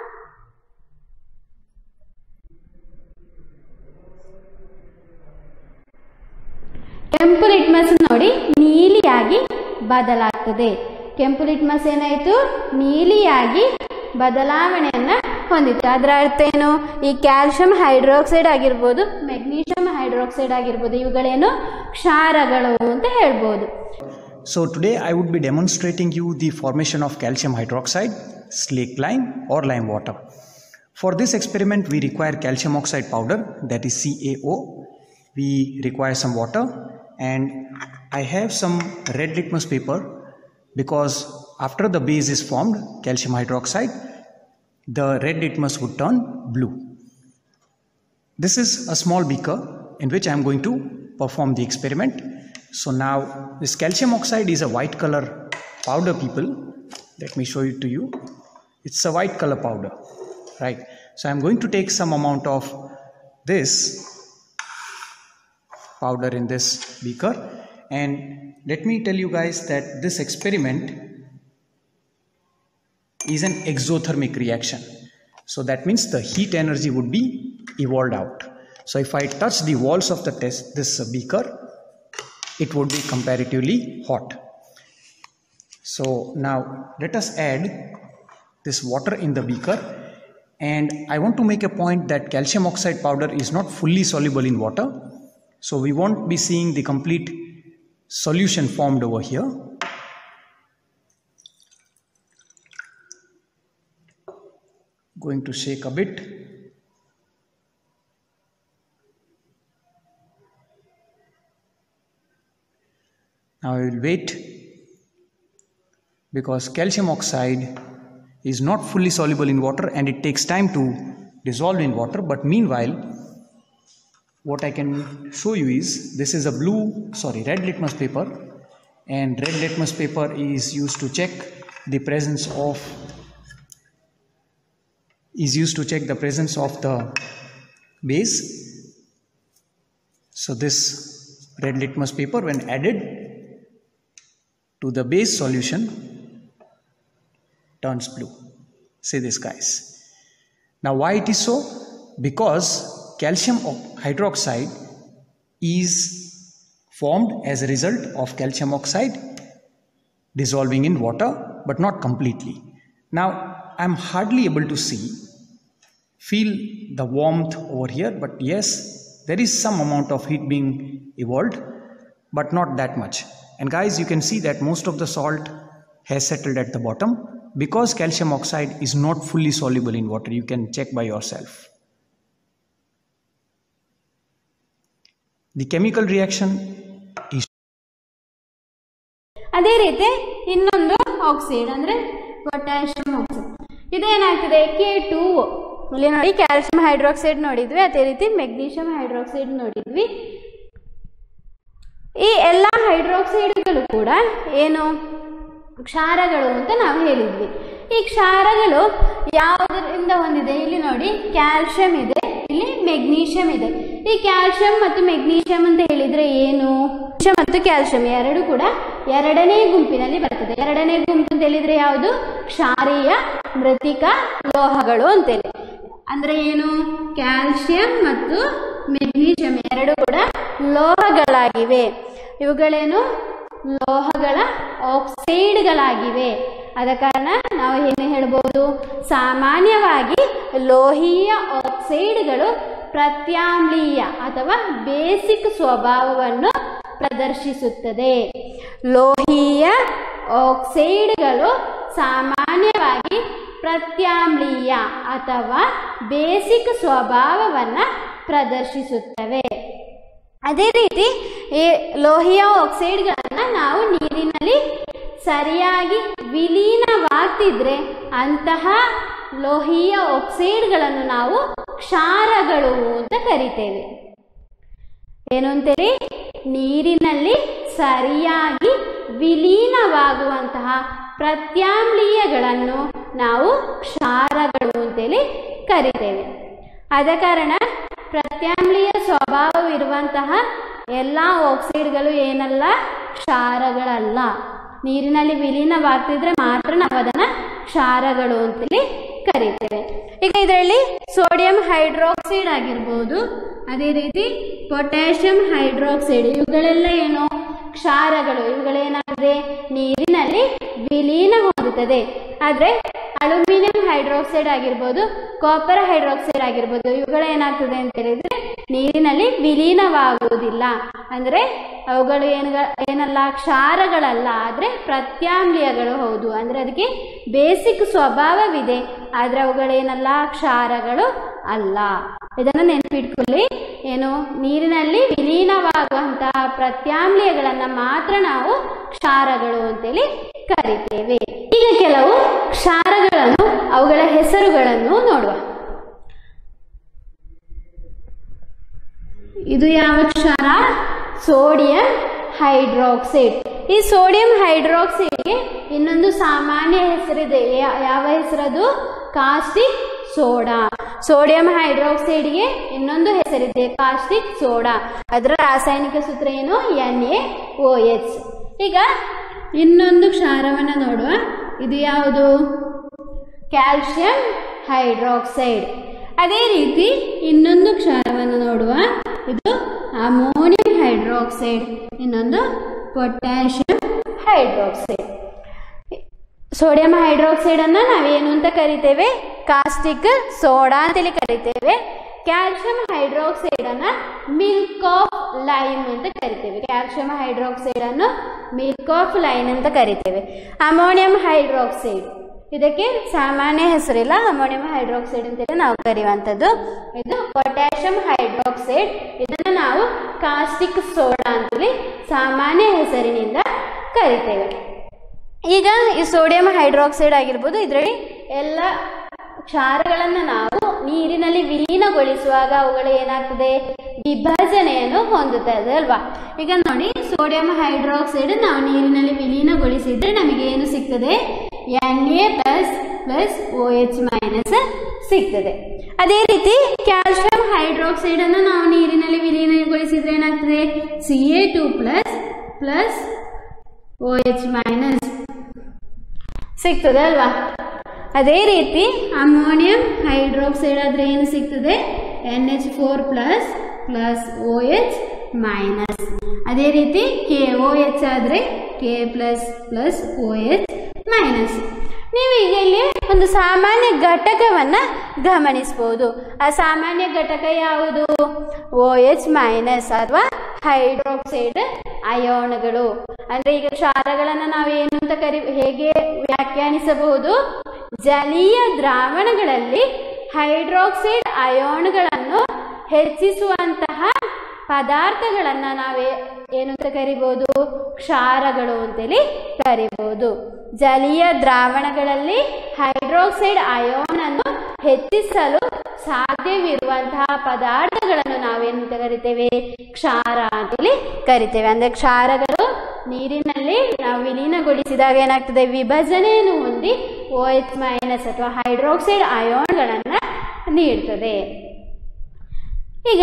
ಕೆಂಪು ಲಿಟ್ಮಸ್ ನೋಡಿ ನೀಲಿಯಾಗಿ ಬದಲಾಗ್ತದೆ ಕೆಂಪು ಲಿಟ್ಮಸ್ ಏನಾಯಿತು ನೀಲಿಯಾಗಿ ಬದಲಾವಣೆಯನ್ನು ಹೊಂದಿತ್ತು ಅದರ ಅರ್ಥ ಏನು ಈ ಕ್ಯಾಲ್ಶಿಯಂ ಹೈಡ್ರಾಕ್ಸೈಡ್ ಆಗಿರ್ಬೋದು ಮೆಗ್ನೀಷಿಯಂ ಹೈಡ್ರಾಕ್ಸೈಡ್ ಆಗಿರ್ಬೋದು ಇವುಗಳೇನು ಕ್ಷಾರಗಳು ಅಂತ ಹೇಳ್ಬೋದು So today I would be demonstrating you the formation of calcium hydroxide, slake lime or lime water. For this experiment we require calcium oxide powder that is CaO. We require some water and I have some red litmus paper because after the base is formed calcium hydroxide the red litmus would turn blue. This is a small beaker in which I am going to perform the experiment. So now this calcium oxide is a white color powder people. Let me show it to you. It's a white color powder, right? So I'm going to take some amount of this powder in this beaker and let me tell you guys that this experiment is an exothermic reaction. So that means the heat energy would be evolved out. So if I touch the walls of the test this uh, beaker, it would be comparatively hot. So now let us add this water in the beaker and I want to make a point that calcium oxide powder is not fully soluble in water. So we won't be seeing the complete solution formed over here. Going to shake a bit. Now I will wait because calcium oxide is not fully soluble in water and it takes time to dissolve in water. But meanwhile, what I can show you is this is a blue, sorry, red litmus paper, and red litmus paper is used to check the presence of is used to check the presence of the base. So this red litmus paper when added to the base solution turns blue. See this guys. Now, why it is so? Because calcium o- hydroxide is formed as a result of calcium oxide dissolving in water, but not completely. Now, I'm hardly able to see, feel the warmth over here, but yes, there is some amount of heat being evolved, but not that much. And guys, you can see that most of the salt has settled at the bottom because calcium oxide is not fully soluble in water. You can check by yourself. The chemical reaction is ಅದೇ ರೀತಿ ಇನ್ನೊಂದು oxide ಅಂದ್ರೆ potassium oxide ಇದೇನಾಗ್ತದೆ K two ಇಲ್ಲಿ ನೋಡಿ calcium hydroxide ನೋಡಿದ್ವಿ ಅದೇ ರೀತಿ ಮೆಗ್ನೀಷಿಯಂ ಹೈಡ್ರಾಕ್ಸೈಡ್ ನೋಡಿದ್ವಿ ಈ ಎಲ್ಲ ಹೈಡ್ರಾಕ್ಸೈಡ್ಗಳು ಕೂಡ ಏನು ಕ್ಷಾರಗಳು ಅಂತ ನಾವು ಹೇಳಿದ್ವಿ ಈ ಕ್ಷಾರಗಳು ಯಾವುದರಿಂದ ಹೊಂದಿದೆ ಇಲ್ಲಿ ನೋಡಿ ಕ್ಯಾಲ್ಸಿಯಂ ಇದೆ ಇಲ್ಲಿ ಮೆಗ್ನೀಷಿಯಂ ಇದೆ ಈ ಕ್ಯಾಲ್ಸಿಯಂ ಮತ್ತು ಮೆಗ್ನೀಷಿಯಂ ಅಂತ ಹೇಳಿದ್ರೆ ಏನು ಮೆಗ್ನೀಷಿಯಂ ಮತ್ತು ಕ್ಯಾಲ್ಸಿಯಂ ಎರಡು ಕೂಡ ಎರಡನೇ ಗುಂಪಿನಲ್ಲಿ ಬರ್ತದೆ ಎರಡನೇ ಗುಂಪು ಅಂತ ಹೇಳಿದ್ರೆ ಯಾವುದು ಕ್ಷಾರೀಯ ಮೃತಿಕ ಲೋಹಗಳು ಅಂತೇಳಿ ಅಂದ್ರೆ ಏನು ಕ್ಯಾಲ್ಸಿಯಂ ಮತ್ತು ಮೆಗ್ನೀಷಿಯಂ ಎರಡು ಕೂಡ ಲೋಹಗಳಾಗಿವೆ ಇವುಗಳೇನು ಲೋಹಗಳ ಆಕ್ಸೈಡ್ಗಳಾಗಿವೆ ಆದ ಕಾರಣ ನಾವು ಏನು ಹೇಳ್ಬೋದು ಸಾಮಾನ್ಯವಾಗಿ ಲೋಹೀಯ ಆಕ್ಸೈಡ್ಗಳು ಪ್ರತ್ಯಾಮ್ಲೀಯ ಅಥವಾ ಬೇಸಿಕ್ ಸ್ವಭಾವವನ್ನು ಪ್ರದರ್ಶಿಸುತ್ತದೆ ಲೋಹೀಯ ಆಕ್ಸೈಡ್ಗಳು ಸಾಮಾನ್ಯವಾಗಿ ಪ್ರತ್ಯಾಮ್ಲೀಯ ಅಥವಾ ಬೇಸಿಕ್ ಸ್ವಭಾವವನ್ನು ಪ್ರದರ್ಶಿಸುತ್ತವೆ ಅದೇ ರೀತಿ ಈ ಲೋಹಿಯ ಆಕ್ಸೈಡ್ಗಳನ್ನು ನಾವು ನೀರಿನಲ್ಲಿ ಸರಿಯಾಗಿ ವಿಲೀನವಾಗ್ತಿದ್ರೆ ಅಂತಹ ಲೋಹೀಯ ಆಕ್ಸೈಡ್ಗಳನ್ನು ನಾವು ಕ್ಷಾರಗಳು ಅಂತ ಕರಿತೇವೆ ಏನು ಅಂತೇಳಿ ನೀರಿನಲ್ಲಿ ಸರಿಯಾಗಿ ವಿಲೀನವಾಗುವಂತಹ ಪ್ರತ್ಯಾಮ್ಲೀಯಗಳನ್ನು ನಾವು ಕ್ಷಾರಗಳು ಅಂತೇಳಿ ಕರಿತೇವೆ ಆದ ಕಾರಣ ಪ್ರತ್ಯಾಮ್ಲೀಯ ಸ್ವಭಾವವಿರುವಂತಹ ಎಲ್ಲ ಆಕ್ಸೈಡ್ಗಳು ಏನಲ್ಲ ಕ್ಷಾರಗಳಲ್ಲ ನೀರಿನಲ್ಲಿ ವಿಲೀನವಾಗ್ತಿದ್ರೆ ಮಾತ್ರ ನಾವು ಅದನ್ನು ಕ್ಷಾರಗಳು ಅಂತೇಳಿ ಕರಿತೇವೆ ಈಗ ಇದರಲ್ಲಿ ಸೋಡಿಯಂ ಹೈಡ್ರಾಕ್ಸೈಡ್ ಆಗಿರ್ಬೋದು ಅದೇ ರೀತಿ ಪೊಟ್ಯಾಷಿಯಂ ಹೈಡ್ರಾಕ್ಸೈಡ್ ಇವುಗಳೆಲ್ಲ ಏನು ಕ್ಷಾರಗಳು ಇವುಗಳೇನಾಗಿದೆ ನೀರಿನಲ್ಲಿ ವಿಲೀನ ಹೊಂದುತ್ತದೆ ಆದರೆ ಅಲ್ಯೂಮಿನಿಯಂ ಹೈಡ್ರಾಕ್ಸೈಡ್ ಆಗಿರ್ಬೋದು ಕಾಪರ್ ಹೈಡ್ರಾಕ್ಸೈಡ್ ಆಗಿರ್ಬೋದು ಇವುಗಳು ಏನಾಗ್ತದೆ ಅಂತ ಹೇಳಿದ್ರೆ ನೀರಿನಲ್ಲಿ ವಿಲೀನವಾಗುವುದಿಲ್ಲ ಅಂದರೆ ಅವುಗಳು ಏನು ಏನಲ್ಲ ಕ್ಷಾರಗಳಲ್ಲ ಆದರೆ ಪ್ರತ್ಯಾಮ್ಲೀಯಗಳು ಹೌದು ಅಂದರೆ ಅದಕ್ಕೆ ಬೇಸಿಕ್ ಸ್ವಭಾವವಿದೆ ಆದರೆ ಅವುಗಳೇನಲ್ಲ ಕ್ಷಾರಗಳು ಅಲ್ಲ ಇದನ್ನು ನೆನಪಿಟ್ಕೊಳ್ಳಿ ಏನು ನೀರಿನಲ್ಲಿ ವಿಲೀನವಾಗುವಂತಹ ಪ್ರತ್ಯಾಮ್ಲೀಯಗಳನ್ನು ಮಾತ್ರ ನಾವು ಕ್ಷಾರಗಳು ಅಂತೇಳಿ ಕರಿತೇವೆ ಈಗ ಕೆಲವು ಕ್ಷಾರಗಳನ್ನು ಅವುಗಳ ಹೆಸರುಗಳನ್ನು ನೋಡುವ ಇದು ಯಾವ ಕ್ಷಾರ ಸೋಡಿಯಂ ಹೈಡ್ರಾಕ್ಸೈಡ್ ಈ ಸೋಡಿಯಂ ಹೈಡ್ರಾಕ್ಸೈಡ್ಗೆ ಇನ್ನೊಂದು ಸಾಮಾನ್ಯ ಹೆಸರಿದೆ ಯಾ- ಯಾವ ಹೆಸರದು ಕಾಸ್ಟಿಕ್ ಸೋಡಾ ಸೋಡಿಯಂ ಹೈಡ್ರಾಕ್ಸೈಡ್ಗೆ ಇನ್ನೊಂದು ಹೆಸರಿದೆ ಕಾಸ್ಟಿಕ್ ಸೋಡಾ ಅದರ ರಾಸಾಯನಿಕ ಸೂತ್ರ ಏನು ಎನ್ ಎ ಓ ಎಚ್ ಈಗ ಇನ್ನೊಂದು ಕ್ಷಾರವನ್ನು ನೋಡುವ ಇದು ಯಾವುದು ಕ್ಯಾಲ್ಸಿಯಂ ಹೈಡ್ರಾಕ್ಸೈಡ್ ಅದೇ ರೀತಿ ಇನ್ನೊಂದು ಕ್ಷಾರವನ್ನು ನೋಡುವ ಇದು ಅಮೋನಿಯಂ ಹೈಡ್ರಾಕ್ಸೈಡ್ ಇನ್ನೊಂದು ಪೊಟ್ಯಾಷಿಯಂ ಹೈಡ್ರಾಕ್ಸೈಡ್ ಸೋಡಿಯಂ ಹೈಡ್ರಾಕ್ಸೈಡ್ ಅನ್ನ ನಾವೇನು ಅಂತ ಕರಿತೇವೆ ಕಾಸ್ಟಿಕ್ ಸೋಡಾ ಅಂತೇಳಿ ಕರಿತೇವೆ ಕ್ಯಾಲ್ಸಿಯಂ ಹೈಡ್ರಾಕ್ಸೈಡ್ ಅನ್ನ ಮಿಲ್ಕ್ ಆಫ್ ಲೈಮ್ ಅಂತ ಕರಿತೇವೆ ಕ್ಯಾಲ್ಸಿಯಂ ಹೈಡ್ರಾಕ್ಸೈಡ್ ಅನ್ನು ಮಿಲ್ಕ್ ಆಫ್ ಲೈನ್ ಅಂತ ಕರಿತೇವೆ ಅಮೋನಿಯಂ ಹೈಡ್ರಾಕ್ಸೈಡ್ ಇದಕ್ಕೆ ಸಾಮಾನ್ಯ ಹೆಸರಿಲ್ಲ ಅಮೋನಿಯಂ ಹೈಡ್ರಾಕ್ಸೈಡ್ ಅಂತೇಳಿ ನಾವು ಕರೆಯುವಂಥದ್ದು ಇದು ಪೊಟ್ಯಾಷಿಯಂ ಹೈಡ್ರಾಕ್ಸೈಡ್ ಇದನ್ನು ನಾವು ಕಾಸ್ಟಿಕ್ ಸೋಡಾ ಅಂತೇಳಿ ಸಾಮಾನ್ಯ ಹೆಸರಿನಿಂದ ಕರಿತೇವೆ ಈಗ ಈ ಸೋಡಿಯಂ ಹೈಡ್ರಾಕ್ಸೈಡ್ ಆಗಿರ್ಬೋದು ಇದರಲ್ಲಿ ಎಲ್ಲ ಕ್ಷಾರಗಳನ್ನು ನಾವು ನೀರಿನಲ್ಲಿ ವಿಲೀನಗೊಳಿಸುವಾಗ ಅವುಗಳು ಏನಾಗ್ತದೆ ವಿಭಜನೆಯನ್ನು ಹೊಂದುತ್ತದೆ ಅಲ್ವಾ ಈಗ ನೋಡಿ ಸೋಡಿಯಂ ಹೈಡ್ರಾಕ್ಸೈಡ್ ನಾವು ನೀರಿನಲ್ಲಿ ವಿಲೀನಗೊಳಿಸಿದ್ರೆ ನಮಗೆ ಏನು ಸಿಗ್ತದೆ N A plus plus O H minus ಸಿಗ್ತದೆ ಅದೇ ರೀತಿ ಕ್ಯಾಲ್ಸಿಯಂ ಹೈಡ್ರಾಕ್ಸೈಡ್ ಅನ್ನು ನಾವು ನೀರಿನಲ್ಲಿ ವಿಲೀನಗೊಳಿಸಿದ್ರೆ ಏನಾಗ್ತದೆ C A two plus plus O H minus ಸಿಗ್ತದೆ ಅಲ್ವಾ ಅದೇ ರೀತಿ ಅಮೋನಿಯಂ ಹೈಡ್ರಾಕ್ಸೈಡ್ ಆದರೆ ಏನು ಸಿಗ್ತದೆ N H four plus plus O H minus ಅದೇ ರೀತಿ ಕೆ ಓ ಎಚ್ ಆದರೆ K plus plus O H minus ನೀವು ಈಗ ಇಲ್ಲಿ ಒಂದು ಸಾಮಾನ್ಯ ಘಟಕವನ್ನು ಗಮನಿಸ್ಬೋದು ಆ ಸಾಮಾನ್ಯ ಘಟಕ ಯಾವುದು ಓ ಎಚ್ ಮೈನಸ್ ಅಥವಾ ಹೈಡ್ರಾಕ್ಸೈಡ್ ಅಯೋನ್ಗಳು ಅಂದರೆ ಈಗ ಕ್ಷಾರಗಳನ್ನು ನಾವು ಏನು ಅಂತ ಕರಿ ಹೇಗೆ ವ್ಯಾಖ್ಯಾನಿಸಬಹುದು ಜಲೀಯ ದ್ರಾವಣಗಳಲ್ಲಿ ಹೈಡ್ರಾಕ್ಸೈಡ್ ಅಯೋನ್ಗಳನ್ನು ಹೆಚ್ಚಿಸುವಂತಹ ಪದಾರ್ಥಗಳನ್ನು ನಾವೇ ಏನು ಅಂತ ಕರಿಬೋದು ಕ್ಷಾರಗಳು ಅಂತೇಳಿ ಕರಿಬೋದು ಜಲೀಯ ದ್ರಾವಣಗಳಲ್ಲಿ ಹೈಡ್ರಾಕ್ಸೈಡ್ ಅಯೋನ್ ಅನ್ನು ಹೆಚ್ಚಿಸಲು ಸಾಧ್ಯವಿರುವಂತಹ ಪದಾರ್ಥಗಳನ್ನು ನಾವೇನಂತ ಕರಿತೇವೆ ಕ್ಷಾರ ಅಂತೇಳಿ ಕರಿತೇವೆ ಅಂದರೆ ಕ್ಷಾರಗಳು ನೀರಿನಲ್ಲಿ ನಾವು ವಿಲೀನಗೊಳಿಸಿದಾಗ ಏನಾಗ್ತದೆ ವಿಭಜನೆಯನ್ನು ಹೊಂದಿ ಓ ಎಚ್ ಮೈನಸ್ ಅಥವಾ ಹೈಡ್ರಾಕ್ಸೈಡ್ ಅಯೋನ್ಗಳನ್ನು ನೀಡ್ತದೆ ಈಗ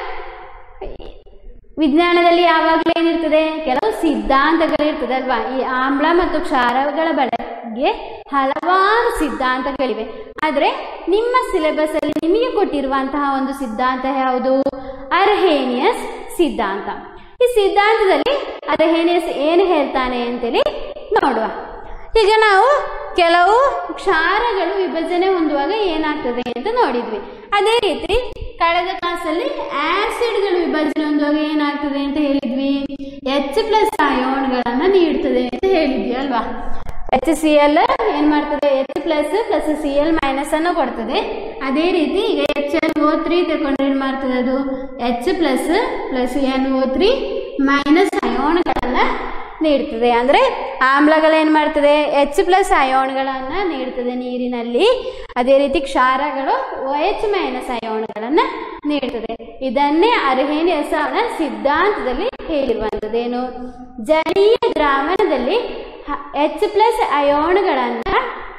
ವಿಜ್ಞಾನದಲ್ಲಿ ಯಾವಾಗಲೂ ಏನಿರ್ತದೆ ಕೆಲವು ಸಿದ್ಧಾಂತಗಳಿರ್ತದೆ ಅಲ್ವಾ ಈ ಆಮ್ಲ ಮತ್ತು ಕ್ಷಾರಗಳ ಬಗ್ಗೆ ಹಲವಾರು ಸಿದ್ಧಾಂತಗಳಿವೆ ಆದರೆ ನಿಮ್ಮ ಸಿಲೆಬಸ್ ಅಲ್ಲಿ ನಿಮಗೆ ಕೊಟ್ಟಿರುವಂತಹ ಒಂದು ಸಿದ್ಧಾಂತ ಯಾವುದು ಅರ್ಹೇನಿಯಸ್ ಸಿದ್ಧಾಂತ ಈ ಸಿದ್ಧಾಂತದಲ್ಲಿ ಅರ್ಹೇನಿಯಸ್ ಏನು ಹೇಳ್ತಾನೆ ಅಂತೇಳಿ ನೋಡುವ ಈಗ ನಾವು ಕೆಲವು ಕ್ಷಾರಗಳು ವಿಭಜನೆ ಹೊಂದುವಾಗ ಏನಾಗ್ತದೆ ಅಂತ ನೋಡಿದ್ವಿ ಅದೇ ರೀತಿ ಕಳೆದ ಕ್ಲಾಸಲ್ಲಿ ಆಸಿಡ್ಗಳು ವಿಭಜನೆ ಹೊಂದುವಾಗ ಏನಾಗ್ತದೆ ಅಂತ ಹೇಳಿದ್ವಿ ಎಚ್ ಪ್ಲಸ್ ಅಯೋನ್ಗಳನ್ನು ನೀಡ್ತದೆ ಅಂತ ಹೇಳಿದ್ವಿ ಅಲ್ವಾ ಎಚ್ ಸಿ ಎಲ್ ಏನ್ ಮಾಡ್ತದೆ H plus plus C L minus ಅನ್ನು ಕೊಡ್ತದೆ ಅದೇ ರೀತಿ ಈಗ ಎಚ್ ಎಲ್ ಓ ತ್ರೀ ತಗೊಂಡ್ರೆ ಏನ್ ಮಾಡ್ತದೆ ಅದು H plus plus N O three minus ಅಯೋನ್ಗಳನ್ನ ನೀಡ್ತದೆ ಅಂದರೆ ಆಮ್ಲಗಳೇನು ಮಾಡ್ತದೆ ಎಚ್ ಪ್ಲಸ್ ಅಯೋನ್ಗಳನ್ನು ನೀಡ್ತದೆ ನೀರಿನಲ್ಲಿ ಅದೇ ರೀತಿ ಕ್ಷಾರಗಳು ಓ ಎಚ್ ಮೈನಸ್ ಅಯೋನ್ಗಳನ್ನು ನೀಡ್ತದೆ ಇದನ್ನೇ ಅರ್ಹೇನಿಯಸ್ ಅವನ ಸಿದ್ಧಾಂತದಲ್ಲಿ ಹೇಳಿರುವಂಥದ್ದೇನು ಜಲೀಯ ದ್ರಾವಣದಲ್ಲಿ ಎಚ್ ಪ್ಲಸ್ ಅಯೋನ್ಗಳನ್ನು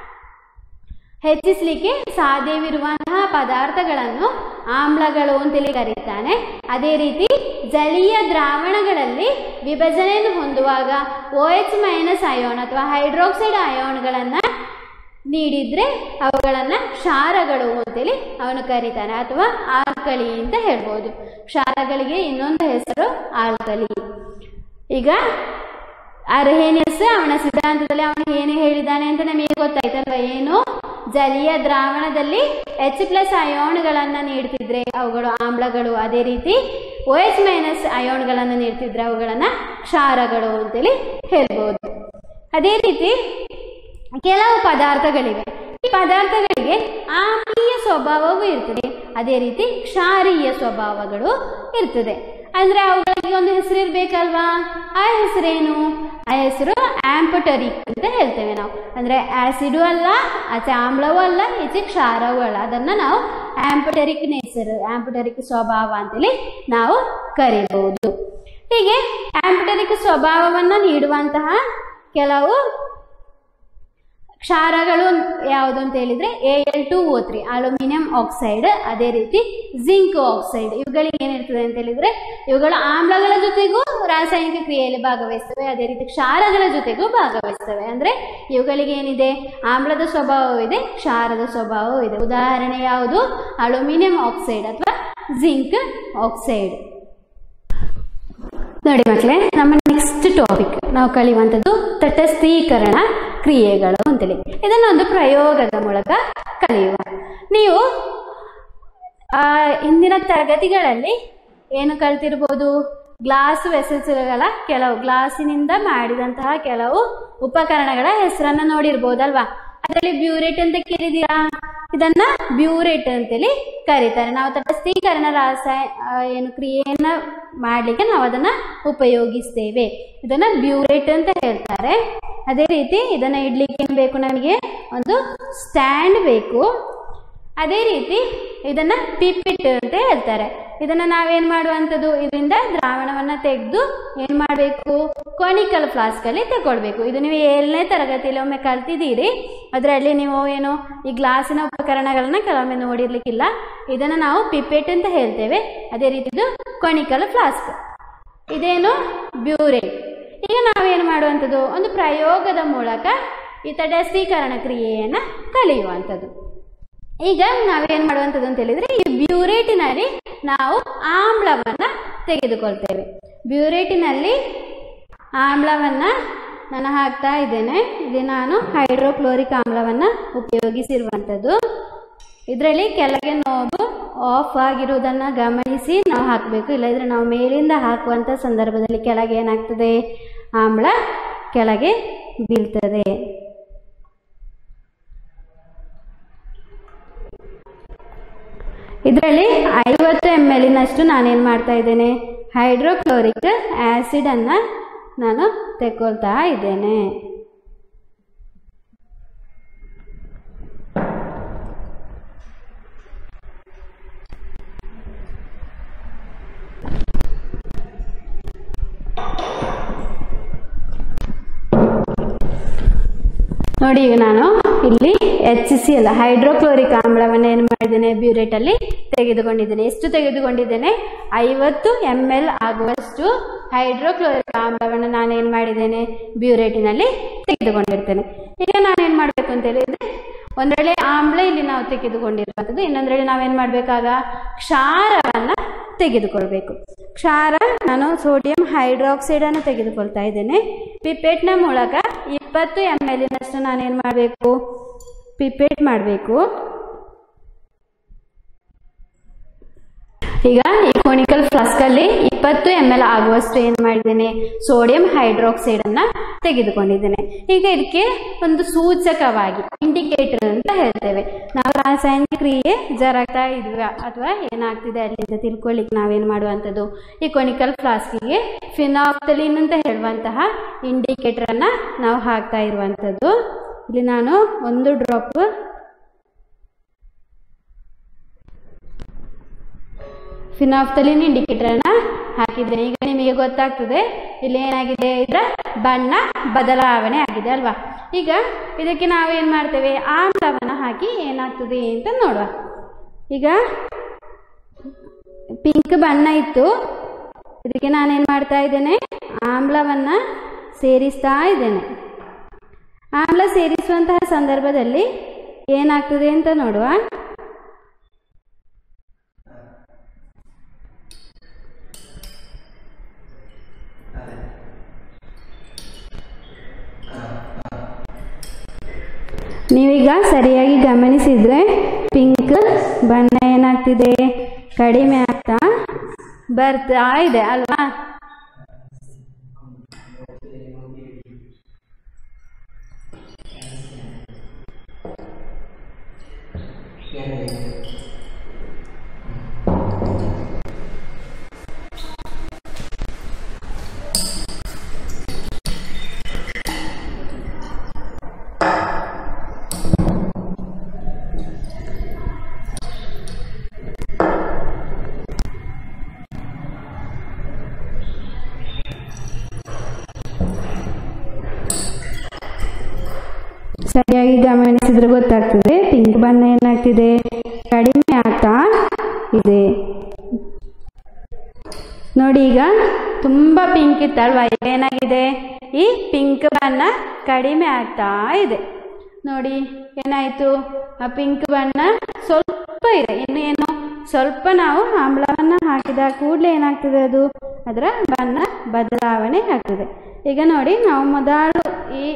ಹೆಚ್ಚಿಸಲಿಕ್ಕೆ ಸಾಧ್ಯವಿರುವಂತಹ ಪದಾರ್ಥಗಳನ್ನು ಆಮ್ಲಗಳು ಅಂತೇಳಿ ಕರೀತಾನೆ ಅದೇ ರೀತಿ ಜಲೀಯ ದ್ರಾವಣಗಳಲ್ಲಿ ವಿಭಜನೆಯನ್ನು ಹೊಂದುವಾಗ ಓ ಎಚ್ ಮೈನಸ್ ಅಯೋನ್ ಅಥವಾ ಹೈಡ್ರಾಕ್ಸೈಡ್ ಅಯೋನ್ಗಳನ್ನು ನೀಡಿದರೆ ಅವುಗಳನ್ನು ಕ್ಷಾರಗಳು ಅಂತೇಳಿ ಅವನು ಕರೀತಾನೆ ಅಥವಾ ಆಲ್ಕಲಿ ಅಂತ ಹೇಳ್ಬೋದು ಕ್ಷಾರಗಳಿಗೆ ಇನ್ನೊಂದು ಹೆಸರು ಆಲ್ಕಲಿ ಈಗ ಅರ್ಹೇನಿಯಸ್ ಅವನ ಸಿದ್ಧಾಂತದಲ್ಲಿ ಅವನು ಏನು ಹೇಳಿದ್ದಾನೆ ಅಂತ ನಮಗೆ ಗೊತ್ತಾಯ್ತಲ್ವ ಏನು ಜಲೀಯ ದ್ರಾವಣದಲ್ಲಿ ಎಚ್ ಪ್ಲಸ್ ಅಯೋನ್ಗಳನ್ನು ನೀಡ್ತಿದ್ರೆ ಅವುಗಳು ಆಮ್ಲಗಳು ಅದೇ ರೀತಿ ಓ ಎಚ್ ಮೈನಸ್ ಅಯೋನ್ಗಳನ್ನು ನೀಡ್ತಿದ್ರೆ ಅವುಗಳನ್ನು ಕ್ಷಾರಗಳು ಅಂತೇಳಿ ಹೇಳ್ಬೋದು ಅದೇ ರೀತಿ ಕೆಲವು ಪದಾರ್ಥಗಳಿವೆ ಈ ಪದಾರ್ಥಗಳಿಗೆ ಆಮ್ಲೀಯ ಸ್ವಭಾವವೂ ಇರ್ತದೆ ಅದೇ ರೀತಿ ಕ್ಷಾರೀಯ ಸ್ವಭಾವಗಳು ಇರ್ತದೆ ಅಂದ್ರೆ ಅವುಗಳಿಗೆ ಒಂದು ಹೆಸರು ಇರ್ಬೇಕಲ್ವಾ ಆ ಹೆಸರೇನು ಆ ಹೆಸರು ಆಂಪಟರಿಕ್ ಅಂತ ಹೇಳ್ತೇವೆ ನಾವು ಅಂದ್ರೆ ಆಸಿಡು ಅಲ್ಲ ಆಚೆ ಆಮ್ಲವೂ ಅಲ್ಲ ಈಚೆ ಕ್ಷಾರವೂ ಅಲ್ಲ ಅದನ್ನ ನಾವು ಆಂಪಟರಿಕ್ ನೇಚರ್ ಆಂಪಟರಿಕ್ ಸ್ವಭಾವ ಅಂತೇಳಿ ನಾವು ಕರೀಬಹುದು ಹೀಗೆ ಆಂಪಟರಿಕ್ ಸ್ವಭಾವವನ್ನು ನೀಡುವಂತಹ ಕೆಲವು ಕ್ಷಾರಗಳು ಯಾವುದು ಅಂತ ಹೇಳಿದ್ರೆ A L two O three aluminium oxide ಅದೇ ರೀತಿ ಜಿಂಕ್ ಆಕ್ಸೈಡ್ ಇವುಗಳಿಗೆ ಏನಿರ್ತದೆ ಅಂತ ಹೇಳಿದ್ರೆ ಇವುಗಳು ಆಮ್ಲಗಳ ಜೊತೆಗೂ ರಾಸಾಯನಿಕ ಕ್ರಿಯೆಯಲ್ಲಿ ಭಾಗವಹಿಸ್ತವೆ ಅದೇ ರೀತಿ ಕ್ಷಾರಗಳ ಜೊತೆಗೂ ಭಾಗವಹಿಸ್ತವೆ ಅಂದ್ರೆ ಇವುಗಳಿಗೆ ಏನಿದೆ ಆಮ್ಲದ ಸ್ವಭಾವವಿದೆ ಕ್ಷಾರದ ಸ್ವಭಾವವೂ ಇದೆ ಉದಾಹರಣೆ ಯಾವುದು ಅಲ್ಯೂಮಿನಿಯಂ ಆಕ್ಸೈಡ್ ಅಥವಾ ಜಿಂಕ್ ಆಕ್ಸೈಡ್ ನೋಡಿ ಮಕ್ಕಳೇ ನಮ್ಮ ನೆಕ್ಸ್ಟ್ ಟಾಪಿಕ್ ನಾವು ಕಲಿಯುವಂಥದ್ದು ತಟಸ್ಥೀಕರಣ ಕ್ರಿಯೆಗಳು ಅಂತೇಳಿ ಇದನ್ನೊಂದು ಪ್ರಯೋಗದ ಮೂಲಕ ಕಲಿಯುವ ನೀವು ಆ, ಇಂದಿನ ತರಗತಿಗಳಲ್ಲಿ ಏನು ಕಲ್ತಿರ್ಬೋದು ಗ್ಲಾಸ್ ವೆಸಲ್ಸ್ಗಳ ಕೆಲವು ಗ್ಲಾಸಿನಿಂದ ಮಾಡಿದಂತಹ ಕೆಲವು ಉಪಕರಣಗಳ ಹೆಸರನ್ನ ನೋಡಿರ್ಬೋದಲ್ವಾ ಅದರಲ್ಲಿ ಬ್ಯೂರೇಟ್ ಅಂತ ಕೇಳಿದೀರಾ ಇದನ್ನ ಬ್ಯೂರೇಟ್ ಅಂತೇಳಿ ಕರೀತಾರೆ ನಾವು ತಟಸ್ಥೀಕರಣ ರಾಸಾಯ ಆ, ಏನು ಕ್ರಿಯೆಯನ್ನ ಮಾಡಲಿಕ್ಕೆ ನಾವು ಅದನ್ನ ಉಪಯೋಗಿಸ್ತೇವೆ ಇದನ್ನ ಬ್ಯೂರೇಟ್ ಅಂತ ಹೇಳ್ತಾರೆ ಅದೇ ರೀತಿ ಇದನ್ನ ಇಡ್ಲಿಕ್ಕೆ ಏನ್ ಬೇಕು ನನಗೆ ಒಂದು ಸ್ಟ್ಯಾಂಡ್ ಬೇಕು ಅದೇ ರೀತಿ ಇದನ್ನ ಪಿಪಿಟ್ ಅಂತ ಹೇಳ್ತಾರೆ ಇದನ್ನ ನಾವೇನ್ ಮಾಡುವಂಥದ್ದು ಇದರಿಂದ ದ್ರಾವಣವನ್ನ ತೆಗೆದು ಏನ್ ಮಾಡಬೇಕು ಕೊನಿಕಲ್ ಫ್ಲಾಸ್ಕ್ ಅಲ್ಲಿ ತಗೊಳ್ಬೇಕು ಇದು ನೀವು ಏಳನೇ ತರಗತಿಯಲ್ಲಿ ಒಮ್ಮೆ ಕಲ್ತಿದ್ದೀರಿ ಅದರಲ್ಲಿ ನೀವು ಏನು ಈ ಗ್ಲಾಸಿನ ಉಪಕರಣಗಳನ್ನ ಕೆಲವೊಮ್ಮೆ ನೋಡಿರ್ಲಿಕ್ಕಿಲ್ಲ ಇದನ್ನ ನಾವು ಪಿಪೆಟ್ ಅಂತ ಹೇಳ್ತೇವೆ ಅದೇ ರೀತಿ ಇದು ಕೊನಿಕಲ್ ಫ್ಲಾಸ್ಕ್ ಇದೇನು ಬ್ಯೂರೇಟ್ ಈಗ ನಾವೇನು ಮಾಡುವಂಥದ್ದು ಒಂದು ಪ್ರಯೋಗದ ಮೂಲಕ ಈ ತಟಸ್ಥೀಕರಣ ಕ್ರಿಯೆಯನ್ನು ಕಲಿಯುವಂಥದ್ದು ಈಗ ನಾವೇನು ಮಾಡುವಂಥದ್ದು ಅಂತ ಹೇಳಿದ್ರೆ ಈ ಬ್ಯೂರೇಟಿನಲ್ಲಿ ನಾವು ಆಮ್ಲವನ್ನು ತೆಗೆದುಕೊಳ್ತೇವೆ ಬ್ಯೂರೇಟಿನಲ್ಲಿ ಆಮ್ಲವನ್ನು ನಾನು ಹಾಕ್ತಾ ಇದ್ದೇನೆ ಇಲ್ಲಿ ನಾನು ಹೈಡ್ರೋಕ್ಲೋರಿಕ್ ಆಮ್ಲವನ್ನು ಉಪಯೋಗಿಸಿರುವಂಥದ್ದು ಇದರಲ್ಲಿ ಕೆಳಗೆ ನೋಬು ಆಫ್ ಆಗಿರುವುದನ್ನು ಗಮನಿಸಿ ನಾವು ಹಾಕಬೇಕು ಇಲ್ಲದಿದ್ದರೆ ನಾವು ಮೇಲಿಂದ ಹಾಕುವಂಥ ಸಂದರ್ಭದಲ್ಲಿ ಕೆಳಗೆ ಏನಾಗ್ತದೆ ಆಮ್ಲ ಕೆಳಗೆ ಬೀಳ್ತದೆ ಇದರಲ್ಲಿ ಐವತ್ತು ಎಮ್ ಎಲ್ಲಿನಷ್ಟು ನಾನೇನು ಮಾಡ್ತಾ ಇದ್ದೇನೆ ಹೈಡ್ರೋಕ್ಲೋರಿಕ್ ಆ್ಯಸಿಡನ್ನು ನಾನು ತೆಕ್ಕೊಳ್ತಾ ಇದ್ದೇನೆ ನೋಡಿ ಈಗ ನಾನು ಇಲ್ಲಿ ಎಚ್ ಸಿ ಎಲ್ ಹೈಡ್ರೋಕ್ಲೋರಿಕ್ ಆಮ್ಲವನ್ನು ಏನು ಮಾಡಿದ್ದೇನೆ ಬ್ಯೂರೇಟಲ್ಲಿ ತೆಗೆದುಕೊಂಡಿದ್ದೇನೆ ಎಷ್ಟು ತೆಗೆದುಕೊಂಡಿದ್ದೇನೆ ಐವತ್ತು ಎಮ್ ಎಲ್ ಆಗುವಷ್ಟು ಹೈಡ್ರೋಕ್ಲೋರಿಕ್ ಆಮ್ಲವನ್ನು ನಾನು ಏನು ಮಾಡಿದ್ದೇನೆ ಬ್ಯೂರೇಟಿನಲ್ಲಿ ತೆಗೆದುಕೊಂಡಿರ್ತೇನೆ ಈಗ ನಾನೇನು ಮಾಡಬೇಕು ಅಂತ ಹೇಳಿದ್ರೆ ಒಂದರಲ್ಲಿ ಆಮ್ಲ ಇಲ್ಲಿ ನಾವು ತೆಗೆದುಕೊಂಡಿರುವಂಥದ್ದು ಇನ್ನೊಂದರಲ್ಲಿ ನಾವೇನು ಮಾಡಬೇಕಾಗ ಕ್ಷಾರವನ್ನು ತೆಗೆದುಕೊಳ್ಬೇಕು ಕ್ಷಾರ ನಾನು ಸೋಡಿಯಂ ಹೈಡ್ರಾಕ್ಸೈಡನ್ನು ತೆಗೆದುಕೊಳ್ತಾ ಇದ್ದೇನೆ ಪಿಪೆಟ್ನ ಮೂಲಕ ಇಪ್ಪತ್ತು ಎಮ್ ಎಲ್ಲಿನಷ್ಟು ನಾನೇನು ಮಾಡಬೇಕು ಪಿಪೆಟ್ ಮಾಡಬೇಕು ಈಗ ಈ ಕೋನಿಕಲ್ ಫ್ಲಾಸ್ಕಲ್ಲಿ ಇಪ್ಪತ್ತು ಎಮ್ ಎಲ್ ಆಗುವಷ್ಟು ಏನು ಮಾಡಿದ್ದೇನೆ ಸೋಡಿಯಂ ಹೈಡ್ರಾಕ್ಸೈಡನ್ನು ತೆಗೆದುಕೊಂಡಿದ್ದೇನೆ ಈಗ ಇದಕ್ಕೆ ಒಂದು ಸೂಚಕವಾಗಿ ಇಂಡಿಕೇಟರ್ ಅಂತ ಹೇಳ್ತೇವೆ ನಾವು ರಾಸಾಯನಿಕ ಕ್ರಿಯೆ ಜರಾಗ್ತಾ ಇದ್ವಿ ಅಥವಾ ಏನಾಗ್ತಿದೆ ಅಲ್ಲಿಂದ ತಿಳ್ಕೊಳ್ಳಿಕ್ಕೆ ನಾವೇನು ಮಾಡುವಂಥದ್ದು ಈ ಕೊನಿಕಲ್ ಫ್ಲಾಸ್ಕಿಗೆ ಫಿನಾಫ್ತಲಿನ್ ಅಂತ ಹೇಳುವಂತಹ ಇಂಡಿಕೇಟರನ್ನು ನಾವು ಹಾಕ್ತಾ ಇರುವಂಥದ್ದು ಇಲ್ಲಿ ನಾನು ಒಂದು ಡ್ರಾಪ್ ಫಿನಾಫ್ತಲಿನ್ ಇಂಡಿಕೇಟರನ್ನು ಹಾಕಿದ್ದೇನೆ ಈಗ ನಿಮಗೆ ಗೊತ್ತಾಗ್ತದೆ ಇಲ್ಲಿ ಏನಾಗಿದೆ ಇದರ ಬಣ್ಣ ಬದಲಾವಣೆ ಆಗಿದೆ ಅಲ್ವಾ ಈಗ ಇದಕ್ಕೆ ನಾವೇನು ಮಾಡ್ತೇವೆ ಆಮ್ಲವನ್ನು ಹಾಕಿ ಏನಾಗ್ತದೆ ಅಂತ ನೋಡುವ ಈಗ ಪಿಂಕ್ ಬಣ್ಣ ಇತ್ತು ಇದಕ್ಕೆ ನಾನೇನು ಮಾಡ್ತಾ ಇದ್ದೇನೆ ಆಮ್ಲವನ್ನು ಸೇರಿಸ್ತಾ ಇದ್ದೇನೆ ಆಮ್ಲ ಸೇರಿಸುವಂತಹ ಸಂದರ್ಭದಲ್ಲಿ ಏನಾಗ್ತದೆ ಅಂತ ನೋಡುವ ನೀವೀಗ ಸರಿಯಾಗಿ ಗಮನಿಸಿದ್ರೆ ಪಿಂಕ್ ಬಣ್ಣ ಏನಾಗ್ತಿದೆ ಕಡಿಮೆ ಆಗ್ತಾ ಬರ್ತಾ ಇದೆ ಅಲ್ವಾ ಸರಿಯಾಗಿ ಗಮನಿಸಿದ್ರೆ ಗೊತ್ತಾಗ್ತದೆ ಪಿಂಕ್ ಬಣ್ಣ ಏನಾಗ್ತಿದೆ ಕಡಿಮೆ ಆಗ್ತಾ ಇದೆ ನೋಡಿ ಈಗ ತುಂಬ ಪಿಂಕ್ ಇತ್ತಲ್ವಾ ಈಗ ಏನಾಗಿದೆ ಈ ಪಿಂಕ್ ಬಣ್ಣ ಕಡಿಮೆ ಆಗ್ತಾ ಇದೆ ನೋಡಿ ಏನಾಯಿತು ಆ ಪಿಂಕ್ ಬಣ್ಣ ಸ್ವಲ್ಪ ಇದೆ ಇನ್ನು ಏನು ಸ್ವಲ್ಪ ನಾವು ಆಮ್ಲವನ್ನು ಹಾಕಿದ ಕೂಡಲೇ ಏನಾಗ್ತದೆ ಅದು ಅದರ ಬಣ್ಣ ಬದಲಾವಣೆ ಆಗ್ತದೆ ಈಗ ನೋಡಿ ನಾವು ಮೊದಲು ಈ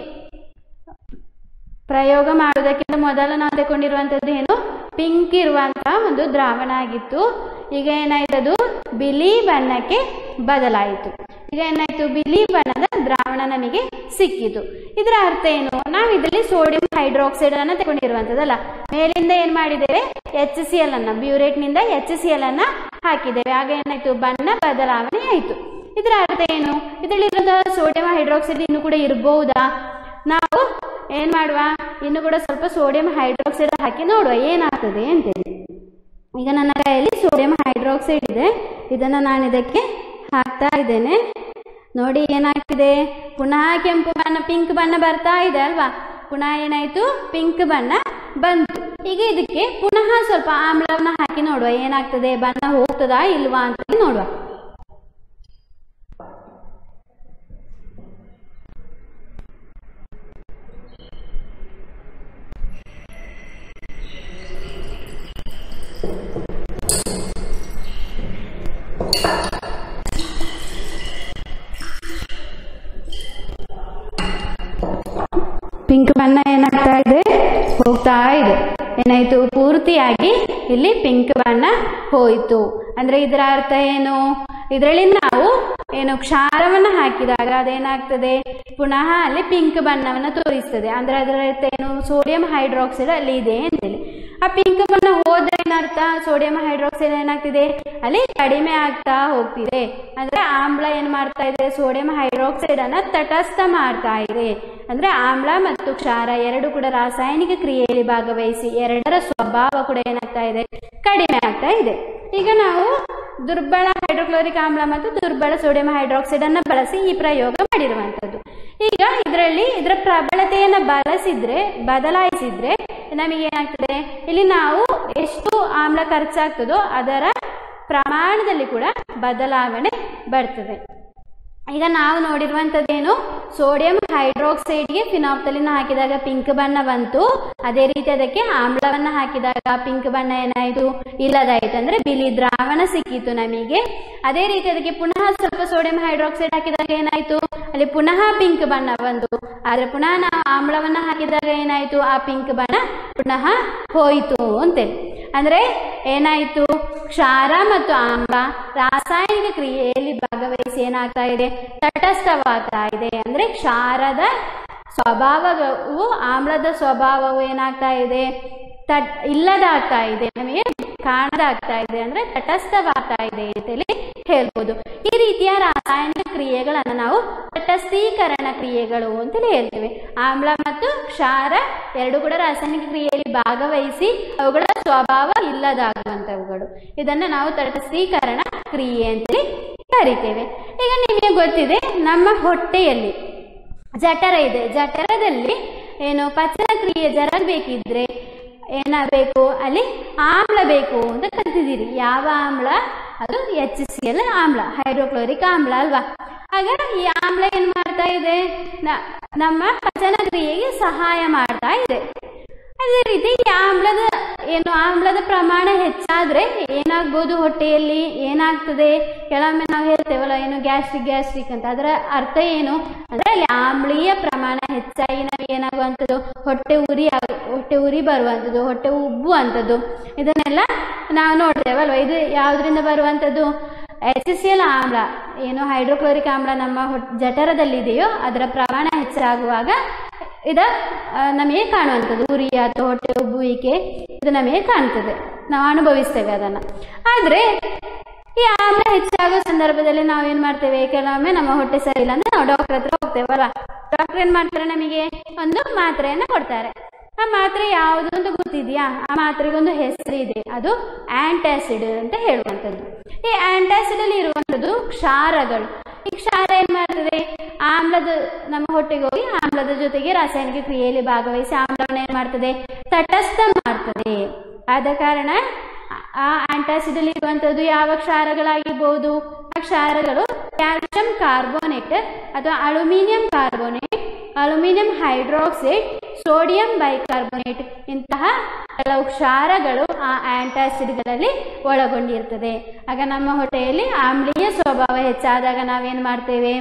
ಪ್ರಯೋಗ ಮಾಡುವುದಕ್ಕಿಂತ ಮೊದಲು ನಾವು ತಗೊಂಡಿರುವಂಥದ್ದು ಏನು ಪಿಂಕ್ ಇರುವಂತಹ ಒಂದು ದ್ರಾವಣ ಆಗಿತ್ತು ಈಗ ಏನಾಯ್ತದು ಬಿಳಿ ಬಣ್ಣಕ್ಕೆ ಬದಲಾಯಿತು ಈಗ ಏನಾಯ್ತು ಬಿಳಿ ಬಣ್ಣದ ದ್ರಾವಣ ನಮಗೆ ಸಿಕ್ಕಿತು ಇದರ ಅರ್ಥ ಏನು ನಾವು ಇದರಲ್ಲಿ ಸೋಡಿಯಂ ಹೈಡ್ರಾಕ್ಸೈಡ್ ಅನ್ನು ತಗೊಂಡಿರುವಂಥದ್ದಲ್ಲ ಮೇಲಿಂದ ಏನು ಮಾಡಿದ್ದೇವೆ ಎಚ್ ಸಿ ಎಲ್ ಅನ್ನ ಬ್ಯೂರೇಟ್ನಿಂದ ಎಚ್ ಸಿ ಎಲ್ ಅನ್ನ ಹಾಕಿದ್ದೇವೆ ಆಗ ಏನಾಯ್ತು ಬಣ್ಣ ಬದಲಾವಣೆ ಆಯಿತು ಇದರ ಅರ್ಥ ಏನು ಇದರಲ್ಲಿರುವಂತಹ ಸೋಡಿಯಂ ಹೈಡ್ರಾಕ್ಸೈಡ್ ಇನ್ನು ಕೂಡ ಇರಬಹುದಾ ನಾವು ಏನು ಮಾಡುವ ಇನ್ನು ಕೂಡ ಸ್ವಲ್ಪ ಸೋಡಿಯಂ ಹೈಡ್ರಾಕ್ಸೈಡ್ ಹಾಕಿ ನೋಡುವ ಏನಾಗ್ತದೆ ಅಂತೇಳಿ ಈಗ ನನ್ನ ಕೈಯಲ್ಲಿ ಸೋಡಿಯಂ ಹೈಡ್ರಾಕ್ಸೈಡ್ ಇದೆ ಇದನ್ನು ನಾನು ಇದಕ್ಕೆ ಹಾಕ್ತಾ ಇದ್ದೇನೆ ನೋಡಿ ಏನಾಗ್ತಿದೆ ಪುನಃ ಕೆಂಪು ಬಣ್ಣ ಪಿಂಕ್ ಬಣ್ಣ ಬರ್ತಾ ಇದೆ ಅಲ್ವಾ ಪುನಃ ಏನಾಯಿತು ಪಿಂಕ್ ಬಣ್ಣ ಬಂತು ಈಗ ಇದಕ್ಕೆ ಪುನಃ ಸ್ವಲ್ಪ ಆಮ್ಲವನ್ನು ಹಾಕಿ ನೋಡುವ ಏನಾಗ್ತದೆ ಬಣ್ಣ ಹೋಗ್ತದಾ ಇಲ್ವಾ ಅಂತ ನೋಡುವ ಪಿಂಕ್ ಬಣ್ಣ ಏನಾಗ್ತಾ ಇದೆ ಹೋಗ್ತಾ ಇದೆ ಏನಾಯ್ತು ಪೂರ್ತಿಯಾಗಿ ಇಲ್ಲಿ ಪಿಂಕ್ ಬಣ್ಣ ಹೋಯಿತು ಅಂದ್ರೆ ಇದರ ಅರ್ಥ ಏನು ಇದರಲ್ಲಿ ನಾವು ಏನು ಕ್ಷಾರವನ್ನು ಹಾಕಿದಾಗ ಅದೇನಾಗ್ತದೆ ಪುನಃ ಅಲ್ಲಿ ಪಿಂಕ್ ಬಣ್ಣವನ್ನು ತೋರಿಸ್ತದೆ ಅಂದ್ರೆ ಅದರ ಅರ್ಥ ಏನು ಸೋಡಿಯಂ ಹೈಡ್ರಾಕ್ಸೈಡ್ ಅಲ್ಲಿ ಇದೆ ಅಂತೇಳಿ ಆ ಪಿಂಕ್ ಬಣ್ಣ ಹೋದ್ರೆ ಏನರ್ಥ ಸೋಡಿಯಂ ಹೈಡ್ರಾಕ್ಸೈಡ್ ಏನಾಗ್ತಿದೆ ಅಲ್ಲಿ ಕಡಿಮೆ ಆಗ್ತಾ ಹೋಗ್ತಿದೆ ಅಂದ್ರೆ ಆಮ್ಲ ಏನ್ ಮಾಡ್ತಾ ಇದೆ ಸೋಡಿಯಂ ಹೈಡ್ರಾಕ್ಸೈಡ್ ಅನ್ನ ತಟಸ್ಥ ಮಾಡ್ತಾ ಇದೆ ಅಂದ್ರೆ ಆಮ್ಲ ಮತ್ತು ಕ್ಷಾರ ಎರಡು ಕೂಡ ರಾಸಾಯನಿಕ ಕ್ರಿಯೆಯಲ್ಲಿ ಭಾಗವಹಿಸಿ ಎರಡರ ಸ್ವಭಾವ ಕೂಡ ಏನಾಗ್ತಾ ಇದೆ ಕಡಿಮೆ ಆಗ್ತಾ ಇದೆ ಈಗ ನಾವು ದುರ್ಬಲ ಹೈಡ್ರೋಕ್ಲೋರಿಕ್ ಆಮ್ಲ ಮತ್ತು ದುರ್ಬಲ ಸೋಡಿಯಂ ಹೈಡ್ರಾಕ್ಸೈಡ್ ಅನ್ನ ಬಳಸಿ ಈ ಪ್ರಯೋಗ ಮಾಡಿರುವಂತದ್ದು ಈಗ ಇದರಲ್ಲಿ ಇದರ ಪ್ರಬಲತೆಯನ್ನ ಬಳಸಿದ್ರೆ ಬದಲಾಯಿಸಿದ್ರೆ ನಮಗೆ ಏನಾಗ್ತದೆ ಇಲ್ಲಿ ನಾವು ಎಷ್ಟು ಆಮ್ಲ ಖರ್ಚಾಗ್ತದೋ ಅದರ ಪ್ರಮಾಣದಲ್ಲಿ ಕೂಡ ಬದಲಾವಣೆ ಬರ್ತದೆ ಈಗ ನಾವು ನೋಡಿರುವಂಥದ್ದೇನು ಸೋಡಿಯಂ ಹೈಡ್ರಾಕ್ಸೈಡ್ಗೆ ಫಿನಾಪ್ತಲಿನ ಹಾಕಿದಾಗ ಪಿಂಕ್ ಬಣ್ಣ ಬಂತು ಅದೇ ರೀತಿ ಅದಕ್ಕೆ ಆಮ್ಲವನ್ನು ಹಾಕಿದಾಗ ಪಿಂಕ್ ಬಣ್ಣ ಏನಾಯಿತು ಇಲ್ಲದಾಯಿತು ಅಂದ್ರೆ ಬಿಳಿ ದ್ರಾವಣ ಸಿಕ್ಕಿತು ನಮಗೆ ಅದೇ ರೀತಿ ಅದಕ್ಕೆ ಪುನಃ ಸ್ವಲ್ಪ ಸೋಡಿಯಂ ಹೈಡ್ರಾಕ್ಸೈಡ್ ಹಾಕಿದಾಗ ಏನಾಯಿತು ಅಲ್ಲಿ ಪುನಃ ಪಿಂಕ್ ಬಣ್ಣ ಬಂತು ಆದ್ರೆ ಪುನಃ ನಾವು ಆಮ್ಲವನ್ನು ಹಾಕಿದಾಗ ಏನಾಯಿತು ಆ ಪಿಂಕ್ ಬಣ್ಣ ಪುನಃ ಹೋಯಿತು ಅಂತೇಳಿ ಅಂದ್ರೆ ಏನಾಯಿತು ಕ್ಷಾರ ಮತ್ತು ಆಮ್ಲ ರಾಸಾಯನಿಕ ಕ್ರಿಯೆಯಲ್ಲಿ ಭಾಗವಹಿಸಿ ಏನಾಗ್ತಾ ಇದೆ ತಟಸ್ಥವಾಗ್ತಾ ಇದೆ ಅಂದ್ರೆ ಕ್ಷಾರದ ಸ್ವಭಾವವು ಆಮ್ಲದ ಸ್ವಭಾವವು ಏನಾಗ್ತಾ ಇದೆ ತಟ್ ಇಲ್ಲದಾಗ್ತಾ ಇದೆ ನಮಗೆ ಕಾಣದಾಗ್ತಾ ಇದೆ ಅಂದ್ರೆ ತಟಸ್ಥವಾಗ್ತಾ ಇದೆ ಅಂತೇಳಿ ಹೇಳ್ಬೋದು ಈ ರೀತಿಯ ರಾಸಾಯನಿಕ ಕ್ರಿಯೆಗಳನ್ನು ನಾವು ತಟಸ್ಥೀಕರಣ ಕ್ರಿಯೆಗಳು ಅಂತೇಳಿ ಹೇಳ್ತೇವೆ ಆಮ್ಲ ಮತ್ತು ಕ್ಷಾರ ಎರಡು ಕೂಡ ರಾಸಾಯನಿಕ ಕ್ರಿಯೆಯಲ್ಲಿ ಭಾಗವಹಿಸಿ ಅವುಗಳ ಸ್ವಭಾವ ಇಲ್ಲದಾಗುವಂಥವುಗಳು ಇದನ್ನು ನಾವು ತಟಸ್ಥೀಕರಣ ಕ್ರಿಯೆ ಅಂತೇಳಿ ಕರಿತೇವೆ ಈಗ ನಿಮಗೆ ಗೊತ್ತಿದೆ ನಮ್ಮ ಹೊಟ್ಟೆಯಲ್ಲಿ ಜಠರ ಇದೆ ಜಠರದಲ್ಲಿ ಏನು ಪಚನ ಕ್ರಿಯೆ ಜರಗಬೇಕಿದ್ರೆ ಏನಾಗಬೇಕು ಅಲ್ಲಿ ಆಮ್ಲ ಬೇಕು ಅಂತ ಕಲ್ತಿದ್ದೀರಿ ಯಾವ ಆಮ್ಲ ಅದು ಎಚ್ ಸಿ ಎಲ್ ಆಮ್ಲ ಹೈಡ್ರೋಕ್ಲೋರಿಕ್ ಆಮ್ಲ ಅಲ್ವಾ ಆಗ ಈ ಆಮ್ಲ ಏನು ಮಾಡ್ತಾ ಇದೆ ನ- ನಮ್ಮ ಪಚನ ಕ್ರಿಯೆಗೆ ಸಹಾಯ ಮಾಡ್ತಾ ಇದೆ ಅದೇ ರೀತಿ ಈ ಆಮ್ಲದ ಏನು ಆಮ್ಲದ ಪ್ರಮಾಣ ಹೆಚ್ಚಾದ್ರೆ ಏನಾಗ್ಬೋದು ಹೊಟ್ಟೆಯಲ್ಲಿ ಏನಾಗ್ತದೆ ಕೆಲವೊಮ್ಮೆ ನಾವು ಹೇಳ್ತೇವಲ್ಲ ಏನು ಗ್ಯಾಸ್ಟ್ರಿಕ್ ಗ್ಯಾಸ್ಟ್ರಿಕ್ ಅಂತ ಅದರ ಅರ್ಥ ಏನು ಅಂದ್ರೆ ಅಲ್ಲಿ ಆಮ್ಲೀಯ ಪ್ರಮಾಣ ಹೆಚ್ಚಾಗಿ ನಮಗೆ ಏನಾಗುವಂಥದ್ದು ಹೊಟ್ಟೆ ಉರಿ ಆಗ- ಹೊಟ್ಟೆ ಉರಿ ಬರುವಂಥದ್ದು ಹೊಟ್ಟೆ ಉಬ್ಬುವಂಥದ್ದು ಇದನ್ನೆಲ್ಲ ನಾವು ನೋಡ್ತೇವಲ್ವ ಇದು ಯಾವುದರಿಂದ ಬರುವಂಥದ್ದು ಎಚ್ ಸಿ ಎಲ್ ಆಮ್ಲ ಏನು ಹೈಡ್ರೋಕ್ಲೋರಿಕ್ ಆಮ್ಲ ನಮ್ಮ ಹೊಟ್ ಜಠರದಲ್ಲಿದೆಯೋ ಅದರ ಪ್ರಮಾಣ ಹೆಚ್ಚಾಗುವಾಗ ಇದ ಆ, ನಮಗೆ ಕಾಣುವಂಥದ್ದು ಉರಿ ಅಥವಾ ಹೊಟ್ಟೆ ಉಬ್ಬುವಿಕೆ ಇದು ನಮಗೆ ಕಾಣ್ತದೆ ನಾವು ಅನುಭವಿಸ್ತೇವೆ ಅದನ್ನು ಆದರೆ ಈ ಆಮ್ಲ ಹೆಚ್ಚಾಗೋ ಸಂದರ್ಭದಲ್ಲಿ ನಾವೇನು ಮಾಡ್ತೇವೆ ಕೆಲವೊಮ್ಮೆ ನಮ್ಮ ಹೊಟ್ಟೆ ಸರಿ ಇಲ್ಲ ಅಂದ್ರೆ ನಾವು ಡಾಕ್ಟರ್ ಹತ್ರ ಹೋಗ್ತೇವಲ್ಲ ಡಾಕ್ಟರ್ ಏನು ಮಾಡ್ತಾರೆ ನಮಗೆ ಒಂದು ಮಾತ್ರೆಯನ್ನು ಕೊಡ್ತಾರೆ ಆ ಮಾತ್ರೆ ಯಾವುದು ಅಂತ ಗೊತ್ತಿದೆಯಾ ಆ ಮಾತ್ರೆಗೊಂದು ಹೆಸರು ಇದೆ ಅದು ಆಂಟಾಸಿಡ್ ಅಂತ ಹೇಳುವಂಥದ್ದು ಈ ಆಂಟಾಸಿಡ್ ಅಲ್ಲಿ ಇರುವಂಥದ್ದು ಕ್ಷಾರಗಳು ಈ ಕ್ಷಾರ ಏನ್ ಮಾಡ್ತದೆ ಆಮ್ಲದ ನಮ್ಮ ಹೊಟ್ಟೆಗೆ ಹೋಗಿ ಆಮ್ಲದ ಜೊತೆಗೆ ರಾಸಾಯನಿಕ ಕ್ರಿಯೆಯಲ್ಲಿ ಭಾಗವಹಿಸಿ ಆಮ್ಲವನ್ನು ಏನ್ ಮಾಡ್ತದೆ ತಟಸ್ಥ ಮಾಡ್ತದೆ ಆದ ಕಾರಣ ಆ ಆಂಟಾಸಿಡ್ ಅಲ್ಲಿ ಇರುವಂಥದ್ದು ಯಾವ ಕ್ಷಾರಗಳಾಗಿರ್ಬೋದು ಆ ಕ್ಷಾರಗಳು ಕ್ಯಾಲ್ಸಿಯಂ ಕಾರ್ಬೋನೇಟ್ ಅಥವಾ aluminium carbonate aluminium hydroxide sodium bicarbonate ಇಂತಹ ಕೆಲವು ಕ್ಷಾರಗಳು ಆ ಆಂಟಾಸಿಡ್ಗಳಲ್ಲಿ ಒಳಗೊಂಡಿರ್ತದೆ ಆಗ ನಮ್ಮ ಹೊಟ್ಟೆಯಲ್ಲಿ ಆಮ್ಲೀಯ ಸ್ವಭಾವ ಹೆಚ್ಚಾದಾಗ ನಾವೇನು ಮಾಡ್ತೇವೆ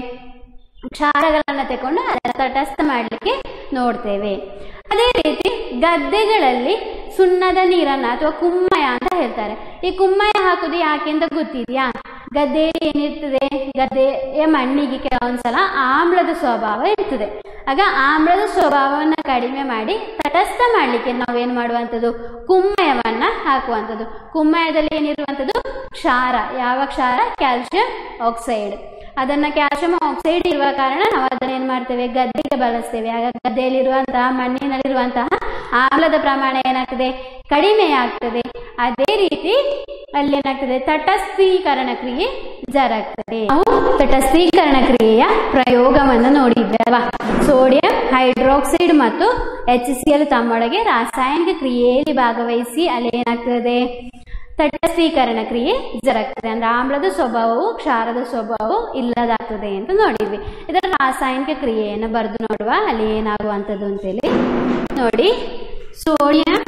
ಕ್ಷಾರಗಳನ್ನು ತಗೊಂಡು ಅದನ್ನು ತಟಸ್ಥ ಮಾಡಲಿಕ್ಕೆ ನೋಡ್ತೇವೆ ಅದೇ ರೀತಿ ಗದ್ದೆಗಳಲ್ಲಿ ಸುಣ್ಣದ ನೀರನ್ನ ಅಥವಾ ಕುಮ್ಮಯ ಅಂತ ಹೇಳ್ತಾರೆ ಈ ಕುಮ್ಮಯ ಹಾಕುದು ಯಾಕೆ ಅಂತ ಗೊತ್ತಿದೆಯಾ ಗದ್ದೆಯಲ್ಲಿ ಏನಿರ್ತದೆ ಗದ್ದೆಯ ಮಣ್ಣಿಗೆ ಕೆಲವೊಂದ್ಸಲ ಆಮ್ಲದ ಸ್ವಭಾವ ಇರ್ತದೆ ಆಗ ಆಮ್ಲದ ಸ್ವಭಾವವನ್ನು ಕಡಿಮೆ ಮಾಡಿ ತಟಸ್ಥ ಮಾಡಲಿಕ್ಕೆ ನಾವೇನು ಮಾಡುವಂಥದ್ದು ಕುಮ್ಮಯವನ್ನ ಹಾಕುವಂಥದ್ದು ಕುಮ್ಮಯದಲ್ಲಿ ಏನಿರುವಂಥದ್ದು ಕ್ಷಾರ ಯಾವ ಕ್ಷಾರ ಕ್ಯಾಲ್ಸಿಯಂ ಆಕ್ಸೈಡ್ ಅದನ್ನ ಕ್ಯಾಲ್ಸಿಯಂ ಆಕ್ಸೈಡ್ ಇರುವ ಕಾರಣ ನಾವು ಅದನ್ನ ಏನ್ ಮಾಡ್ತೇವೆ ಗದ್ದೆಗೆ ಬಳಸ್ತೇವೆ ಆಗ ಗದ್ದೆಯಲ್ಲಿರುವಂತಹ ಮಣ್ಣಿನಲ್ಲಿರುವಂತಹ ಆಮ್ಲದ ಪ್ರಮಾಣ ಏನಾಗ್ತದೆ ಕಡಿಮೆ ಆಗ್ತದೆ ಅದೇ ರೀತಿ ಅಲ್ಲಿ ಏನಾಗ್ತದೆ ತಟಸ್ಥೀಕರಣ ಕ್ರಿಯೆ ಜರಗ್ತದೆ ನಾವು ತಟಸ್ಥೀಕರಣ ಕ್ರಿಯೆಯ ಪ್ರಯೋಗವನ್ನು ನೋಡಿದ್ವಿ ಅಲ್ವಾ ಸೋಡಿಯಂ ಹೈಡ್ರಾಕ್ಸೈಡ್ ಮತ್ತು ಎಚ್ ಸಿ ಎಲ್ ತಮ್ಮೊಳಗೆ ರಾಸಾಯನಿಕ ಕ್ರಿಯೆಯಲ್ಲಿ ಭಾಗವಹಿಸಿ ಅಲ್ಲಿ ಏನಾಗ್ತದೆ ತಟಸ್ಥೀಕರಣ ಕ್ರಿಯೆ ಜರಗ್ತದೆ ಅಂದ್ರೆ ಆಮ್ಲದ ಸ್ವಭಾವವು ಕ್ಷಾರದ ಸ್ವಭಾವವು ಇಲ್ಲದಾಗ್ತದೆ ಅಂತ ನೋಡಿದ್ವಿ ಇದರ ರಾಸಾಯನಿಕ ಕ್ರಿಯೆಯನ್ನು ಬರೆದು ನೋಡುವ ಅಲ್ಲಿ ಏನಾಗುವಂಥದ್ದು ಅಂತೇಳಿ ನೋಡಿ ಸೋಡಿಯಂ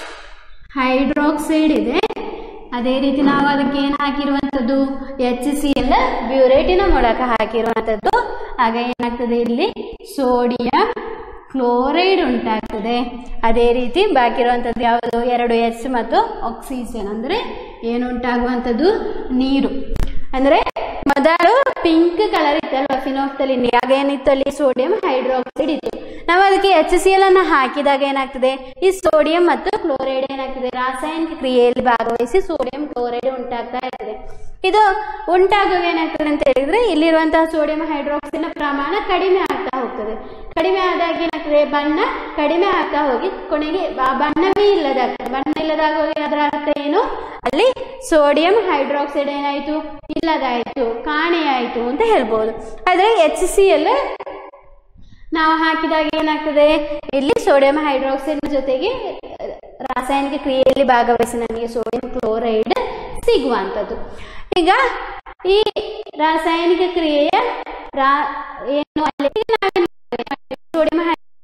ಹೈಡ್ರಾಕ್ಸೈಡ್ ಇದೆ ಅದೇ ರೀತಿ ನಾವು ಅದಕ್ಕೆ ಏನು ಹಾಕಿರುವಂಥದ್ದು ಎಚ್ ಸಿ ಎಲ್ ಬ್ಯೂರೇಟಿನ ಮೂಲಕ ಹಾಕಿರುವಂಥದ್ದು ಆಗ ಏನಾಗ್ತದೆ ಇಲ್ಲಿ ಸೋಡಿಯಂ ಕ್ಲೋರೈಡ್ ಉಂಟಾಗ್ತದೆ ಅದೇ ರೀತಿ ಬಾಕಿ ಇರುವಂಥದ್ದು ಯಾವುದು ಎರಡು ಎಚ್ ಮತ್ತು ಆಕ್ಸಿಜನ್ ಅಂದರೆ ಏನು ಉಂಟಾಗುವಂಥದ್ದು ನೀರು ಅಂದರೆ ಮೊದಲು ಪಿಂಕ್ ಕಲರ್ ಇತ್ತಲ್ವ ಫಿನೋಫ್ತಲಿನ್ ಆಗ ಏನಿತ್ತು ಅಲ್ಲಿ ಸೋಡಿಯಂ ಹೈಡ್ರಾಕ್ಸೈಡ್ ಇತ್ತು ನಾವು ಅದಕ್ಕೆ ಎಚ್ ಸಿ ಎಲ್ ಅನ್ನು ಹಾಕಿದಾಗ ಏನಾಗ್ತದೆ ಈ ಸೋಡಿಯಂ ಮತ್ತು ಕ್ಲೋರೈಡ್ ಏನಾಗ್ತದೆ ರಾಸಾಯನಿಕ ಕ್ರಿಯೆಯಲ್ಲಿ ಭಾಗವಹಿಸಿ ಸೋಡಿಯಂ ಕ್ಲೋರೈಡ್ ಉಂಟಾಗ್ತಾ ಇರ್ತದೆ ಇದು ಉಂಟಾಗುವಾಗ ಏನಾಗ್ತದೆ ಅಂತ ಹೇಳಿದ್ರೆ ಇಲ್ಲಿರುವಂತಹ ಸೋಡಿಯಂ ಹೈಡ್ರಾಕ್ಸೈಡ್ನ ಪ್ರಮಾಣ ಕಡಿಮೆ ಆಗ್ತಾ ಹೋಗ್ತದೆ ಕಡಿಮೆ ಆದಾಗ ಏನಾಗ್ತದೆ ಬಣ್ಣ ಕಡಿಮೆ ಆಗ್ತಾ ಹೋಗಿ ಕೊನೆಗೆ ಆ ಬಣ್ಣವೇ ಇಲ್ಲದಾಗ್ತದೆ ಬಣ್ಣ ಇಲ್ಲದಾಗ ಹೋಗಿ ಅದರ ಅರ್ಥ ಏನು ಅಲ್ಲಿ ಸೋಡಿಯಂ ಹೈಡ್ರಾಕ್ಸೈಡ್ ಏನಾಯಿತು ಇಲ್ಲದಾಯಿತು ಕಾಣೆಯಾಯಿತು ಅಂತ ಹೇಳ್ಬೋದು ಆದರೆ ಎಚ್ ಸಿ ಎಲ್ ನಾವು ಹಾಕಿದಾಗ ಏನಾಗ್ತದೆ ಇಲ್ಲಿ ಸೋಡಿಯಂ ಹೈಡ್ರಾಕ್ಸೈಡ್ ಜೊತೆಗೆ ರಾಸಾಯನಿಕ ಕ್ರಿಯೆಯಲ್ಲಿ ಭಾಗವಹಿಸಿ ನಮಗೆ ಸೋಡಿಯಂ ಕ್ಲೋರೈಡ್ ಸಿಗುವಂಥದ್ದು ಈಗ ಈ ರಾಸಾಯನಿಕ ಕ್ರಿಯೆಯ ರಾ ಏನು ಅಲ್ಲಿ ನಾವೇನ್ ಮಾಡ್ತೇವೆ? ಸೋಡಿಯಂ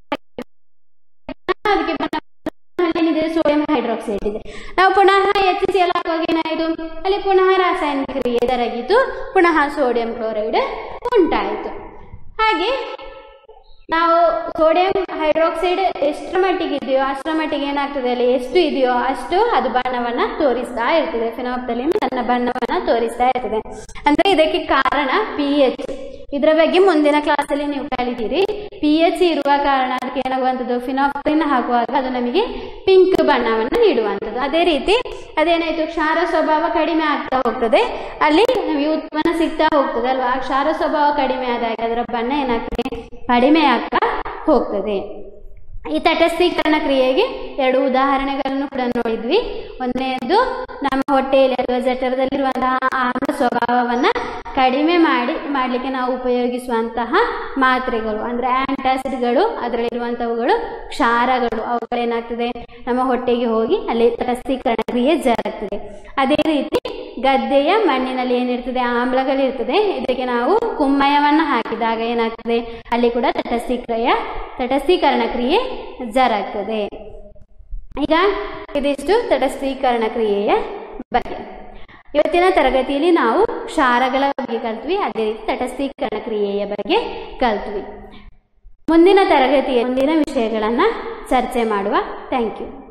ಹೈ- ಅದಕ್ಕೆ ಬಣ್ಣ ಏನಿದೆ ಸೋಡಿಯಂ ಹೈಡ್ರಾಕ್ಸೈಡ್ ಇದೆ ನಾವು ಪುನಃ ಎಚ್ ಸಿ ಎಲ್ ಹಾಕುವಾಗ ಏನಾಯಿತು ಅಲ್ಲಿ ಪುನಃ ರಾಸಾಯನಿಕ ಕ್ರಿಯೆ ಜರುಗಿತು ಪುನಃ ಸೋಡಿಯಂ ಕ್ಲೋರೈಡ್ ಉಂಟಾಯಿತು ಹಾಗೆ ನಾವು ಸೋಡಿಯಂ ಹೈಡ್ರಾಕ್ಸೈಡ್ ಎಷ್ಟರ ಮಟ್ಟಿಗೆ ಇದೆಯೋ ಅಷ್ಟರ ಮಟ್ಟಿಗೆ ಏನಾಗ್ತದೆ ಅಲ್ಲಿ ಎಷ್ಟು ಇದೆಯೋ ಅಷ್ಟು ಅದು ಬಣ್ಣವನ್ನ ತೋರಿಸ್ತಾ ಇರ್ತದೆ ಫಿನಾಪ್ತಲಿನ್ ತನ್ನ ಬಣ್ಣವನ್ನ ತೋರಿಸ್ತಾ ಇರ್ತದೆ ಅಂದ್ರೆ ಇದಕ್ಕೆ ಕಾರಣ ಪಿ ಎಚ್ ಇದರ ಬಗ್ಗೆ ಮುಂದಿನ ಕ್ಲಾಸಲ್ಲಿ ನೀವು ಕಲಿತೀರಿ ಪಿ ಎಚ್ ಇರುವ ಕಾರಣ ಅದಕ್ಕೆ ಏನಾಗುವಂಥದ್ದು ಫಿನಾಪ್ತಲಿನ್ ಹಾಕುವಾಗ ಅದು ನಮಗೆ ಪಿಂಕ್ ಬಣ್ಣವನ್ನು ನೀಡುವಂಥದ್ದು ಅದೇ ರೀತಿ ಅದೇನಾಯ್ತು ಕ್ಷಾರ ಸ್ವಭಾವ ಕಡಿಮೆ ಆಗ್ತಾ ಹೋಗ್ತದೆ ಅಲ್ಲಿ ನಮಗೆ ಉತ್ಪನ್ನ ಸಿಗ್ತಾ ಹೋಗ್ತದೆ ಅಲ್ವಾ ಆ ಕ್ಷಾರ ಸ್ವಭಾವ ಕಡಿಮೆ ಆದಾಗ ಅದರ ಬಣ್ಣ ಏನಾಗ್ತದೆ ಕಡಿಮೆ ಆಗ್ತಾ ಹೋಗ್ತದೆ ಈ ತಟಸ್ಥೀಕರಣ ಕ್ರಿಯೆಗೆ ಎರಡು ಉದಾಹರಣೆಗಳನ್ನು ಕೂಡ ನೋಡಿದ್ವಿ ಒಂದನೇದು ನಮ್ಮ ಹೊಟ್ಟೆಯಲ್ಲಿ ಅಥವಾ ಜಠರದಲ್ಲಿರುವಂತಹ ಆಮ್ಲ ಸ್ವಭಾವವನ್ನು ಕಡಿಮೆ ಮಾಡಿ ಮಾಡಲಿಕ್ಕೆ ನಾವು ಉಪಯೋಗಿಸುವಂತಹ ಮಾತ್ರೆಗಳು ಅಂದರೆ ಆ್ಯಂಟಾಸಿಡ್ಗಳು ಅದರಲ್ಲಿರುವಂಥವುಗಳು ಕ್ಷಾರಗಳು ಅವುಗಳೇನಾಗ್ತದೆ ನಮ್ಮ ಹೊಟ್ಟೆಗೆ ಹೋಗಿ ಅಲ್ಲಿ ತಟಸ್ಥೀಕರಣ ಕ್ರಿಯೆ ಜರುಗ್ತದೆ ಅದೇ ರೀತಿ ಗದ್ದೆಯ ಮಣ್ಣಿನಲ್ಲಿ ಏನಿರ್ತದೆ ಆಮ್ಲಗಳಿರ್ತದೆ ಇದಕ್ಕೆ ನಾವು ಕುಮ್ಮಯವನ್ನು ಹಾಕಿದಾಗ ಏನಾಗ್ತದೆ ಅಲ್ಲಿ ಕೂಡ ತಟಸ್ಥೀಕ್ರಿಯ ತಟಸ್ಥೀಕರಣ ಕ್ರಿಯೆ ಜರುಗ್ತದೆ ಈಗ ಇದಿಷ್ಟು ತಟಸ್ಥೀಕರಣ ಕ್ರಿಯೆಯ ಬಗ್ಗೆ ಇವತ್ತಿನ ತರಗತಿಯಲ್ಲಿ ನಾವು ಕ್ಷಾರಗಳ ಬಗ್ಗೆ ಕಲ್ತ್ವಿ ಅದೇ ರೀತಿ ತಟಸ್ಥೀಕರಣ ಕ್ರಿಯೆಯ ಬಗ್ಗೆ ಕಲ್ತ್ವಿ ಮುಂದಿನ ತರಗತಿಯ ಮುಂದಿನ ವಿಷಯಗಳನ್ನು ಚರ್ಚೆ ಮಾಡುವ ಥ್ಯಾಂಕ್ ಯು